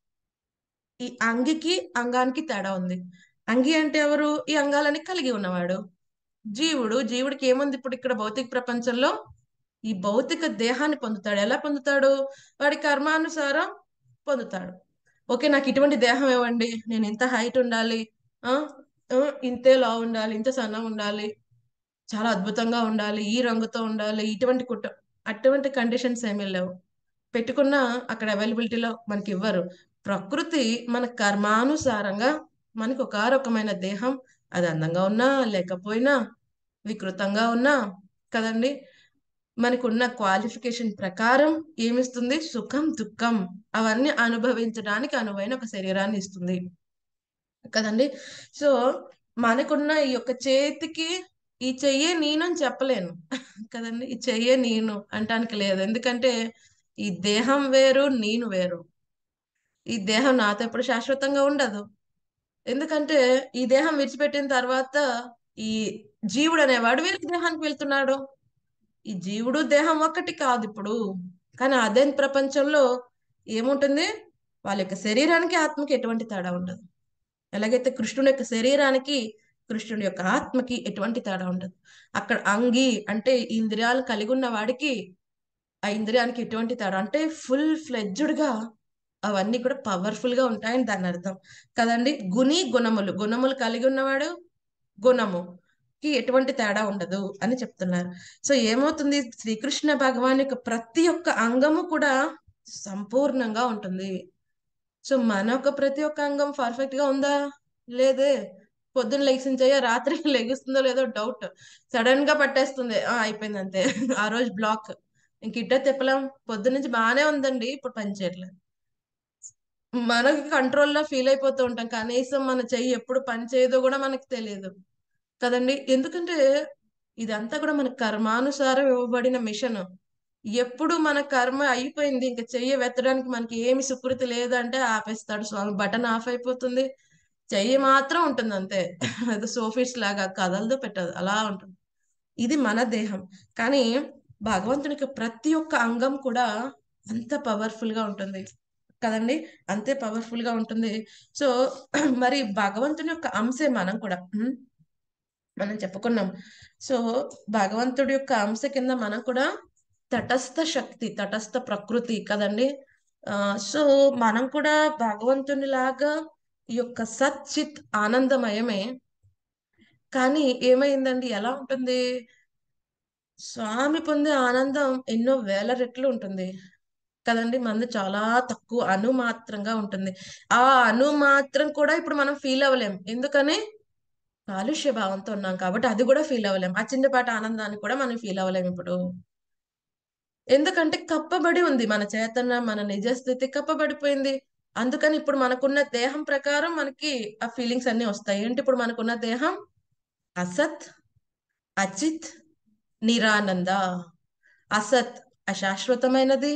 ఈ అంగికి అంగానికి తేడా ఉంది అంగి అంటే ఎవరు ఈ అంగాలని కలిగి ఉన్నవాడు జీవుడు జీవుడికి ఏముంది ఇప్పుడు ఇక్కడ భౌతిక ప్రపంచంలో ఈ భౌతిక దేహాన్ని పొందుతాడు ఎలా పొందుతాడు వాడి కర్మానుసారం పొందుతాడు ఓకే నాకు ఇటువంటి దేహం ఇవ్వండి నేను ఇంత హైట్ ఉండాలి ఆ ఆ, ఇంతే లా ఉండాలి ఇంత సన్నం ఉండాలి చాలా అద్భుతంగా ఉండాలి ఈ రంగుతో ఉండాలి ఇటువంటి కుట్ట అటువంటి కండిషన్స్ ఏమీ లేవు పెట్టుకున్న అక్కడ అవైలబిలిటీలో మనకి ఇవ్వరు ప్రకృతి మన కర్మానుసారంగా మనకు ఒక రకమైన దేహం అది అందంగా ఉన్నా లేకపోయినా వికృతంగా ఉన్నా కదండి మనకున్న క్వాలిఫికేషన్ ప్రకారం ఏమిస్తుంది సుఖం దుఃఖం అవన్నీ అనుభవించడానికి అనువైన ఒక శరీరాన్ని ఇస్తుంది కదండి సో మనకున్న ఈ యొక్క చేతికి ఈ చెయ్యే నేను అని చెప్పలేను కదండి ఈ చెయ్యే నేను అంటానికి లేదు ఎందుకంటే ఈ దేహం వేరు నేను వేరు ఈ దేహం నాతో ఎప్పుడు శాశ్వతంగా ఉండదు ఎందుకంటే ఈ దేహం విడిచిపెట్టిన తర్వాత ఈ జీవుడు అనేవాడు వేరే దేహానికి వెళ్తున్నాడు ఈ జీవుడు దేహం ఒక్కటి కాదు ఇప్పుడు కానీ అదే ప్రపంచంలో ఏముంటుంది వాళ్ళ యొక్క శరీరానికి ఆత్మకి ఎటువంటి తేడా ఉండదు ఎలాగైతే కృష్ణుడి యొక్క శరీరానికి కృష్ణుడి యొక్క ఆత్మకి ఎటువంటి తేడా ఉండదు అక్కడ అంగి అంటే ఈ ఇంద్రియాలు కలిగి ఉన్న వాడికి ఆ ఇంద్రియానికి ఎటువంటి తేడా అంటే ఫుల్ ఫ్లెడ్జ్డ్ గా అవన్నీ కూడా పవర్ఫుల్ గా ఉంటాయని దాని అర్థం కదండి గుణి గుణములు గుణములు కలిగి ఉన్నవాడు గుణము కి ఎటువంటి తేడా ఉండదు అని చెప్తున్నారు సో ఏమవుతుంది శ్రీకృష్ణ భగవాన్ యొక్క ప్రతి ఒక్క అంగము కూడా సంపూర్ణంగా ఉంటుంది సో మన యొక్క ప్రతి ఒక్క అంగం పర్ఫెక్ట్ గా ఉందా లేదే పొద్దున్న లెగిసించయ్యా రాత్రి లెగుస్తుందో లేదో డౌట్ సడన్ గా పట్టేస్తుంది ఆ అయిపోయింది అంతే ఆ రోజు బ్లాక్ ఇంక ఇట్ట తిప్పలేం పొద్దున్న నుంచి బాగానే ఉందండి ఇప్పుడు పని చేయట్లేదు మనకి కంట్రోల్లో ఫీల్ అయిపోతూ ఉంటాం కనీసం మన చెయ్యి ఎప్పుడు పని చేయదో కూడా మనకు తెలియదు కదండి ఎందుకంటే ఇదంతా కూడా మన కర్మానుసారం ఇవ్వబడిన మిషన్ ఎప్పుడు మన కర్మ అయిపోయింది ఇంకా చెయ్యి వెత్తడానికి మనకి ఏమి సుకృతి లేదంటే ఆపేస్తాడు స్వామి బటన్ ఆఫ్ అయిపోతుంది చెయ్యి మాత్రం ఉంటుంది అంతే అది సోఫిట్స్ లాగా కదలదు పెట్టదు అలా ఉంటుంది ఇది మన దేహం కానీ భగవంతునికి ప్రతి ఒక్క అంగం కూడా అంత పవర్ఫుల్ గా ఉంటుంది కదండి అంతే పవర్ఫుల్ గా ఉంటుంది సో మరి భగవంతుని యొక్క అంశే మనం కూడా ఉమ్, మనం చెప్పుకున్నాం సో భగవంతుడి యొక్క అంశ కింద మనం కూడా తటస్థ శక్తి తటస్థ ప్రకృతి కదండి ఆ సో మనం కూడా భగవంతుని లాగా ఈ యొక్క సచ్చిత్ ఆనందమయమే కానీ ఏమైందండి ఎలా ఉంటుంది స్వామి పొందే ఆనందం ఎన్నో వేల రెట్లు ఉంటుంది కదండి మనది చాలా తక్కువ అణు మాత్రంగా ఉంటుంది ఆ అణు మాత్రం కూడా ఇప్పుడు మనం ఫీల్ అవ్వలేం ఎందుకని కాలుష్య భావంతో ఉన్నాం కాబట్టి అది కూడా ఫీల్ అవ్వలేం ఆ చిన్నపాటి ఆనందాన్ని కూడా మనం ఫీల్ అవ్వలేం ఇప్పుడు ఎందుకంటే కప్పబడి ఉంది మన చేతన మన నిజస్థితి కప్పబడిపోయింది అందుకని ఇప్పుడు మనకున్న దేహం ప్రకారం మనకి ఆ ఫీలింగ్స్ అన్ని వస్తాయి ఏంటి ఇప్పుడు మనకున్న దేహం అసత్ అచిత్ నిరానంద అసత్ అశాశ్వతమైనది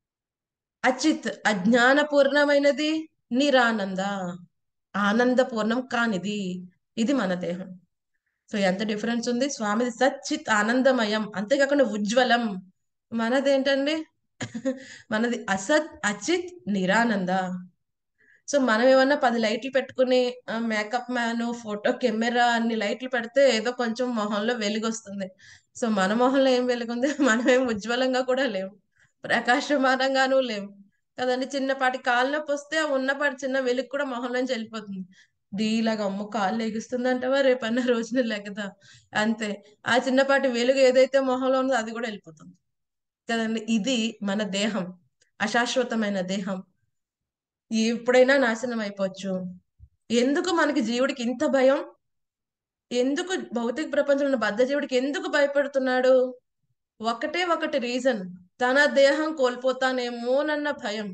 అచిత్ అజ్ఞానపూర్ణమైనది నిరానంద ఆనందపూర్ణం కానిది ఇది మన దేహం సో ఎంత డిఫరెన్స్ ఉంది స్వామిది సచ్చిత్ ఆనందమయం అంతేకాకుండా ఉజ్వలం మనదేంటండి మనది అసత్ అచిత్ నిరానంద సో మనం ఏమన్నా పది లైట్లు పెట్టుకుని మేకప్ మ్యాన్ ఫోటో కెమెరా అన్ని లైట్లు పెడితే ఏదో కొంచెం మొహంలో వెలుగు వస్తుంది సో మన మొహంలో ఏం వెలుగుంది మనం ఏం ఉజ్వలంగా కూడా లేవు ప్రకాశమానంగానూ లేవు కదండి చిన్నపాటి కాలు నొప్పి వస్తే ఆ ఉన్నపాటి చిన్న వెలుగు కూడా మొహంలోంచి వెళ్ళిపోతుంది డీలాగా అమ్మ కాలు లెగుస్తుందంటవా రేపన్న రోజున లెగదా అంతే ఆ చిన్నపాటి వెలుగు ఏదైతే మొహంలో ఉందో అది కూడా వెళ్ళిపోతుంది కదండి ఇది మన దేహం అశాశ్వతమైన దేహం ఎప్పుడైనా నాశనం అయిపోవచ్చు ఎందుకు మనకి జీవుడికి ఇంత భయం ఎందుకు భౌతిక ప్రపంచంలో ఉన్న బద్ధ జీవుడికి ఎందుకు భయపడుతున్నాడు ఒకటే ఒకటి రీజన్ తన దేహం కోల్పోతానేమోనన్న భయం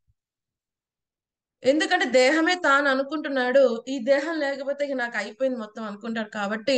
ఎందుకంటే దేహమే తాను అనుకుంటున్నాడు ఈ దేహం లేకపోతే ఇక నాకు అయిపోయింది మొత్తం అనుకుంటాడు కాబట్టి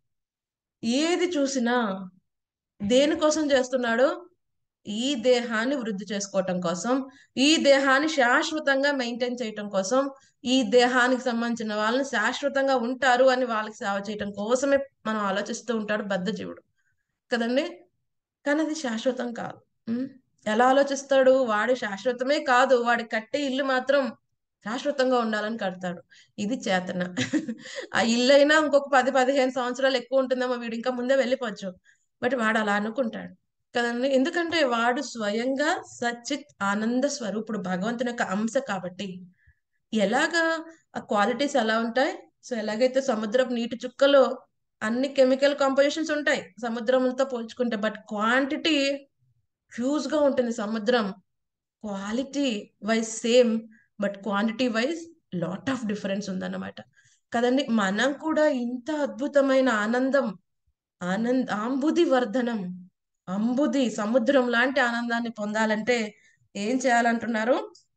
ఏది చూసినా దేనికోసం చేస్తున్నాడు ఈ దేహాన్ని వృద్ధి చేసుకోవటం కోసం ఈ దేహాన్ని శాశ్వతంగా మెయింటైన్ చేయటం కోసం ఈ దేహానికి సంబంధించిన వాళ్ళని శాశ్వతంగా ఉంటారు అని వాళ్ళకి సేవ చేయటం కోసమే మనం ఆలోచిస్తూ ఉంటాడు బద్ధ జీవుడు కదండి కానీ అది శాశ్వతం కాదు ఉం? ఎలా ఆలోచిస్తాడు వాడి శాశ్వతమే కాదు వాడి కట్టే ఇల్లు మాత్రం శాశ్వతంగా ఉండాలని కడతాడు ఇది చేతన ఆ ఇల్లు అయినా ఇంకొక పది పదిహేను సంవత్సరాలు ఎక్కువ ఉంటుందేమో వీడు ఇంకా ముందే వెళ్ళిపోవచ్చు బట్ వాడు అలా అనుకుంటాడు కదండి ఎందుకంటే వాడు స్వయంగా సచ్చిత్ ఆనంద స్వరూపుడు భగవంతుని యొక్క అంశ కాబట్టి ఎలాగా ఆ క్వాలిటీస్ ఎలా ఉంటాయి సో ఎలాగైతే సముద్రపు నీటి చుక్కలో అన్ని కెమికల్ కాంపోజిషన్స్ ఉంటాయి సముద్రంతో పోల్చుకుంటే బట్ క్వాంటిటీ హ్యూజ్ గా ఉంటుంది సముద్రం quality wise same but quantity wise lot of difference ఉందన్నమాట కదండి మనం కూడా ఇంత అద్భుతమైన ఆనందం ఆనంద్ ఆంబుది వర్ధనం అంబుది సముద్రం లాంటి ఆనందాన్ని పొందాలంటే ఏం చేయాలంటున్నారు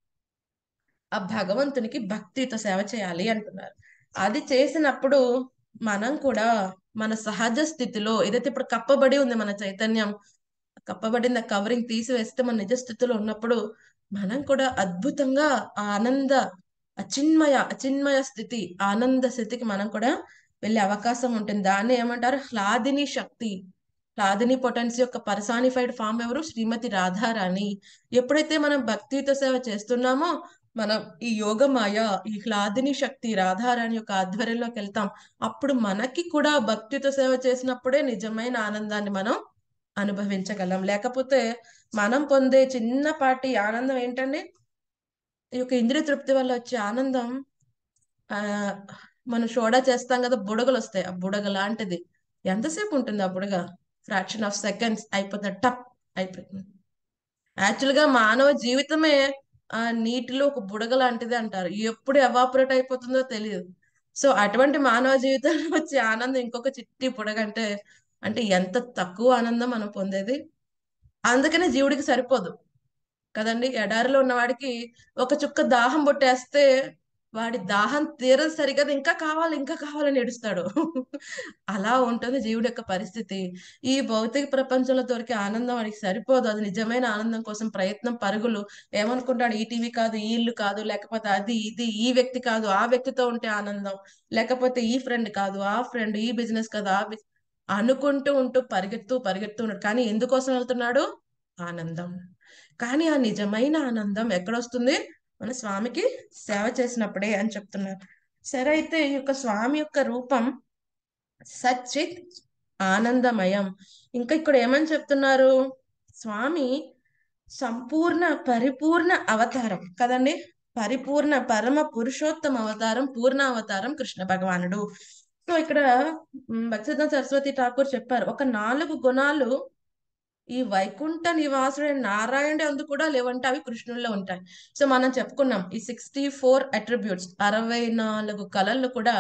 ఆ భగవంతునికి భక్తితో సేవ చేయాలి అంటున్నారు అది చేసినప్పుడు మనం కూడా మన సహజ స్థితిలో ఏదైతే ఇప్పుడు కప్పబడి ఉంది మన చైతన్యం కప్పబడిన కవరింగ్ తీసివేస్తే మన నిజ స్థితిలో ఉన్నప్పుడు మనం కూడా అద్భుతంగా ఆ ఆనంద అచిన్మయ అచిన్మయ స్థితి ఆనంద స్థితికి మనం కూడా వెళ్ళే అవకాశం ఉంటుంది దాన్ని ఏమంటారు హ్లాదిని శక్తి హ్లాదిని పొటెన్సీ యొక్క పర్సానిఫైడ్ ఫామ్ ఎవరు శ్రీమతి రాధారాణి ఎప్పుడైతే మనం భక్తితో సేవ చేస్తున్నామో మనం ఈ యోగమాయ ఈ హ్లాదిని శక్తి రాధారాణి యొక్క ఆధ్వర్యంలోకి వెళ్తాం అప్పుడు మనకి కూడా భక్తితో సేవ చేసినప్పుడే నిజమైన ఆనందాన్ని మనం అనుభవించగలం లేకపోతే మనం పొందే చిన్నపాటి ఆనందం ఏంటండి ఈ యొక్క ఇంద్రియ తృప్తి వల్ల వచ్చే ఆనందం ఆ మనం సోడా చేస్తాం కదా బుడగలు వస్తాయి ఆ బుడగ లాంటిది ఎంతసేపు ఉంటుంది ఆ బుడగ ఫ్రాక్షన్ ఆఫ్ సెకండ్స్ అయిపోతుంది టప్ అయిపోతుంది యాక్చువల్ గా మానవ జీవితమే ఆ నీటిలో ఒక బుడగ లాంటిది అంటారు ఎప్పుడు ఎవాపరేట్ అయిపోతుందో తెలియదు సో అటువంటి మానవ జీవితంలో వచ్చే ఆనందం ఇంకొక చిట్టి బుడగ అంటే అంటే ఎంత తక్కువ ఆనందం మనం పొందేది అందుకనే జీవుడికి సరిపోదు కదండి ఎడారిలో ఉన్నవాడికి ఒక చుక్క దాహం పొట్టేస్తే వాడి దాహం తీరదు సరిగా ఇంకా కావాలి ఇంకా కావాలని ఏడుస్తాడు అలా ఉంటుంది జీవుడి యొక్క పరిస్థితి ఈ భౌతిక ప్రపంచంలో దొరికే ఆనందం వాడికి సరిపోదు అది నిజమైన ఆనందం కోసం ప్రయత్నం పరుగులు ఏమనుకుంటాడు ఈ టీవీ కాదు ఈ ఇల్లు కాదు లేకపోతే అది ఇది ఈ వ్యక్తి కాదు ఆ వ్యక్తితో ఉంటే ఆనందం లేకపోతే ఈ ఫ్రెండ్ కాదు ఆ ఫ్రెండ్ ఈ బిజినెస్ కాదు ఆ బిజ్ అనుకుంటూ ఉంటూ పరిగెత్తు పరిగెత్తు ఉన్నాడు కానీ ఎందుకోసం వెళ్తున్నాడు ఆనందం కానీ ఆ నిజమైన ఆనందం ఎక్కడొస్తుంది మన స్వామికి సేవ చేసినప్పుడే అని చెప్తున్నారు సరే అయితే ఈ యొక్క స్వామి యొక్క రూపం సచ్చిత్ ఆనందమయం ఇంకా ఇక్కడ ఏమని చెప్తున్నారు స్వామి సంపూర్ణ పరిపూర్ణ అవతారం కదండి పరిపూర్ణ పరమ పురుషోత్తమ అవతారం పూర్ణ అవతారం కృష్ణ భగవానుడు సో ఇక్కడ మ్, భక్తిసిద్ధ సరస్వతి ఠాకూర్ చెప్పారు ఒక నాలుగు గుణాలు ఈ వైకుంఠ నివాసుడైన నారాయణుడి అందు కూడా లేవంటే అవి కృష్ణుల్లో ఉంటాయి సో మనం చెప్పుకున్నాం ఈ సిక్స్టీ ఫోర్ అట్రిబ్యూట్స్ అరవై నాలుగు కళలు కూడా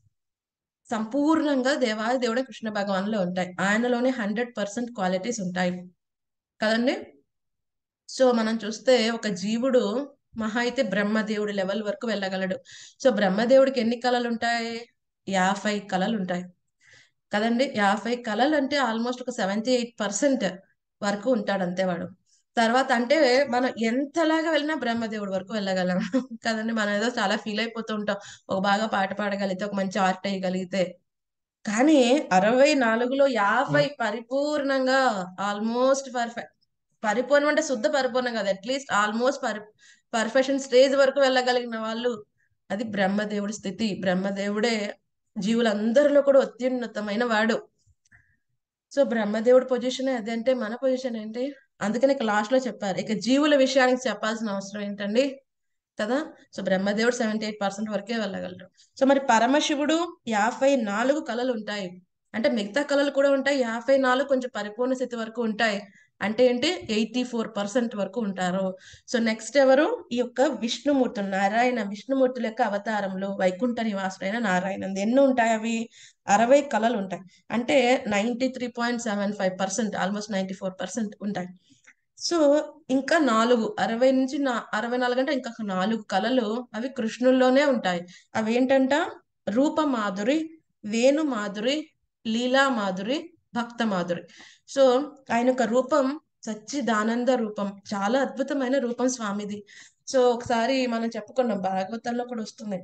సంపూర్ణంగా దేవాది దేవుడే కృష్ణ భగవాన్లో ఉంటాయి ఆయనలోనే హండ్రెడ్ పర్సెంట్ క్వాలిటీస్ ఉంటాయి కదండి సో మనం చూస్తే ఒక జీవుడు మహా అయితే బ్రహ్మదేవుడి లెవెల్ వరకు వెళ్ళగలడు సో బ్రహ్మదేవుడికి ఎన్ని కళలు ఉంటాయి యాభై కళలు ఉంటాయి కదండి యాభై కళలు అంటే ఆల్మోస్ట్ ఒక సెవెంటీ ఎయిట్ పర్సెంట్ వరకు ఉంటాడు అంతే వాడు తర్వాత అంటే మనం ఎంతలాగా వెళ్ళినా బ్రహ్మదేవుడి వరకు వెళ్ళగలం కదండి మనం ఏదో చాలా ఫీల్ అయిపోతూ ఉంటాం ఒక బాగా పాట పాడగలిగితే ఒక మంచి ఆర్ట్ వేయగలిగితే కానీ అరవై నాలుగులో యాభై పరిపూర్ణంగా ఆల్మోస్ట్ పర్ఫెక్ట్ పరిపూర్ణం అంటే శుద్ధ పరిపూర్ణం కాదు అట్లీస్ట్ ఆల్మోస్ట్ పరి పర్ఫెక్షన్ స్టేజ్ వరకు వెళ్ళగలిగిన వాళ్ళు అది బ్రహ్మదేవుడి స్థితి బ్రహ్మదేవుడే జీవులందరిలో కూడా అత్యున్నతమైన వాడు సో బ్రహ్మదేవుడి పొజిషన్ అదే అంటే మన పొజిషన్ ఏంటి అందుకని ఇక లాస్ట్ లో చెప్పారు ఇక జీవుల విషయానికి చెప్పాల్సిన అవసరం ఏంటండి కదా సో బ్రహ్మదేవుడు సెవెంటీ ఎయిట్ పర్సెంట్ వరకే వెళ్ళగలరు సో మరి పరమశివుడు యాభై నాలుగు కళలు ఉంటాయి అంటే మిగతా కళలు కూడా ఉంటాయి యాభై నాలుగు కొంచెం పరిపూర్ణ స్థితి వరకు ఉంటాయి అంటే ఏంటి ఎయిటీ ఫోర్ పర్సెంట్ వరకు ఉంటారు సో నెక్స్ట్ ఎవరు ఈ యొక్క విష్ణుమూర్తులు నారాయణ విష్ణుమూర్తుల యొక్క అవతారంలో వైకుంఠ నివాసుడైన నారాయణ ఎన్ని ఉంటాయి అవి అరవై కళలు ఉంటాయి అంటే ninety three point seven five percent almost ninety four percent ఉంటాయి సో ఇంకా నాలుగు అరవై నుంచి నా అరవై నాలుగు అంటే ఇంకా నాలుగు కళలు అవి కృష్ణుల్లోనే ఉంటాయి అవి ఏంటంట రూప మాధురి వేణు మాధురి లీలా మాధురి భక్త మాధురి సో ఆయన యొక్క రూపం సచ్చిదానంద రూపం చాలా అద్భుతమైన రూపం స్వామిది సో ఒకసారి మనం చెప్పుకున్నాం భాగవతంలో కూడా వస్తుంది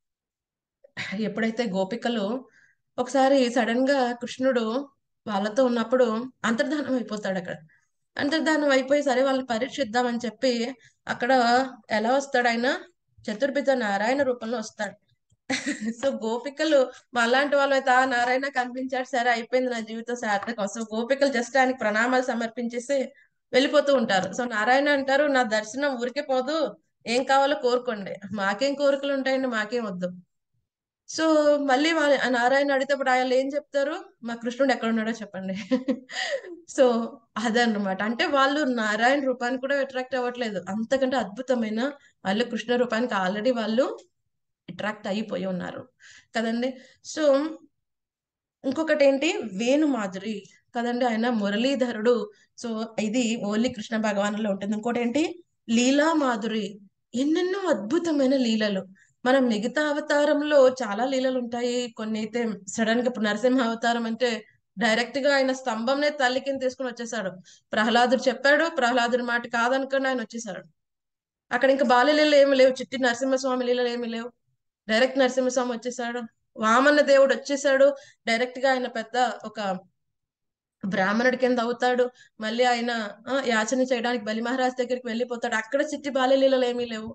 ఎప్పుడైతే గోపికలు ఒకసారి సడన్ గా కృష్ణుడు వాళ్ళతో ఉన్నప్పుడు అంతర్ధానం అయిపోతాడు అక్కడ అంతర్ధానం అయిపోయి సరే వాళ్ళని పరీక్షిద్దామని చెప్పి అక్కడ ఎలా వస్తాడు ఆయన చతుర్భుజ నారాయణ రూపంలో వస్తాడు సో గోపికలు అలాంటి వాళ్ళు అయితే ఆ నారాయణ కనిపించాడు సరే అయిపోయింది నా జీవితం సార్థకం సో గోపికలు జస్ట్ ఆయనకి ప్రణామాలు సమర్పించేసి వెళ్ళిపోతూ ఉంటారు సో నారాయణ అంటారు నా దర్శనం ఊరికే పోదు ఏం కావాలో కోరుకోండి మాకేం కోరికలు ఉంటాయండి మాకేం వద్దు సో మళ్ళీ వాళ్ళ ఆ నారాయణ అడిగినప్పుడు ఆయన ఏం చెప్తారు మా కృష్ణుడు ఎక్కడ ఉన్నాడో చెప్పండి సో అదన్నమాట అంటే వాళ్ళు నారాయణ రూపానికి కూడా అట్రాక్ట్ అవ్వట్లేదు అంతకంటే అద్భుతమైన వాళ్ళు కృష్ణ రూపానికి ఆల్రెడీ వాళ్ళు అట్రాక్ట్ అయిపోయి ఉన్నారు కదండి సో ఇంకొకటి ఏంటి వేణు మాధురి కదండి ఆయన మురళీధరుడు సో ఇది ఓన్లీ కృష్ణ భగవానులో ఉంటుంది ఇంకోటి ఏంటి లీలా మాధురి ఎన్నెన్నో అద్భుతమైన లీలలు మనం మిగతా అవతారంలో చాలా లీలలు ఉంటాయి కొన్ని అయితే సడన్ గా ఇప్పుడు నరసింహ అవతారం అంటే డైరెక్ట్ గా ఆయన స్తంభంనే తల్లి కింద తీసుకుని వచ్చేసాడు ప్రహ్లాదుడు చెప్పాడు ప్రహ్లాదుడి మాట కాదనుకుని ఆయన వచ్చేసాడు అక్కడ ఇంకా బాల్యలీలలు ఏమి లేవు చిట్టి నరసింహస్వామి లీలలు ఏమి లేవు డైరెక్ట్ నరసింహస్వామి వచ్చేసాడు వామన దేవుడు వచ్చేసాడు డైరెక్ట్ గా ఆయన పెద్ద ఒక బ్రాహ్మణుడి కింద అవుతాడు మళ్ళీ ఆయన ఆ, యాచన చేయడానికి బలి మహారాజ్ దగ్గరికి వెళ్ళిపోతాడు అక్కడ చిట్టి బాల్యలీలలు ఏమీ లేవు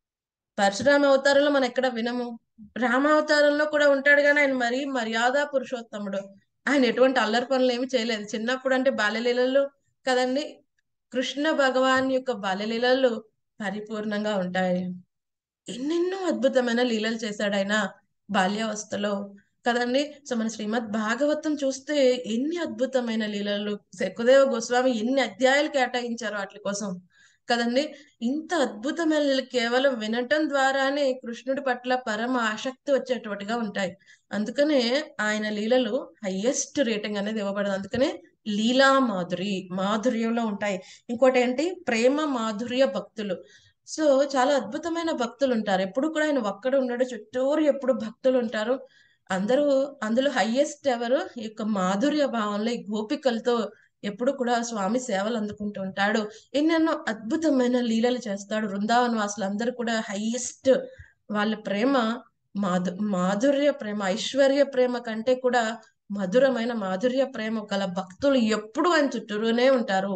పరశురామ అవతారంలో మనం ఎక్కడ వినము రామ అవతారంలో కూడా ఉంటాడు కానీ ఆయన మరీ మర్యాద పురుషోత్తముడు ఆయన ఎటువంటి అల్లరి పనులు ఏమి చేయలేదు చిన్నప్పుడు అంటే బాల్యలీలలు కదండి కృష్ణ భగవాన్ యొక్క బాల్యలీలలు పరిపూర్ణంగా ఉంటాయి ఎన్నెన్నో అద్భుతమైన లీలలు చేశాడు ఆయన బాల్యావస్థలో కదండి సో మన శ్రీమద్ భాగవతం చూస్తే ఎన్ని అద్భుతమైన లీలలు శకుదేవ గోస్వామి ఎన్ని అధ్యాయాలు కేటాయించారు వాటి కోసం కదండి ఇంత అద్భుతమైన లీలలు కేవలం వినటం ద్వారానే కృష్ణుడి పట్ల పరమ ఆసక్తి వచ్చేటువంటిగా ఉంటాయి అందుకనే ఆయన లీలలు హైయెస్ట్ రేటింగ్ అనేది ఇవ్వబడదు అందుకనే లీలా మాధురి మాధుర్యంలో ఉంటాయి ఇంకోటి ఏంటి ప్రేమ మాధుర్య భక్తులు సో చాలా అద్భుతమైన భక్తులు ఉంటారు ఎప్పుడు కూడా ఆయన ఒక్కడ ఉండడు చుట్టూరు ఎప్పుడు భక్తులు ఉంటారు అందరూ అందులో హైయెస్ట్ ఎవరు ఈ యొక్క మాధుర్య భావంలో ఈ గోపికలతో ఎప్పుడు కూడా స్వామి సేవలు అందుకుంటూ ఉంటాడు ఎన్నెన్నో అద్భుతమైన లీలలు చేస్తాడు బృందావన వాసులు అందరూ కూడా హైయెస్ట్ వాళ్ళ ప్రేమ మాధు మాధుర్య ప్రేమ ఐశ్వర్య ప్రేమ కంటే కూడా మధురమైన మాధుర్య ప్రేమ గల భక్తులు ఎప్పుడు ఆయన చుట్టూరునే ఉంటారు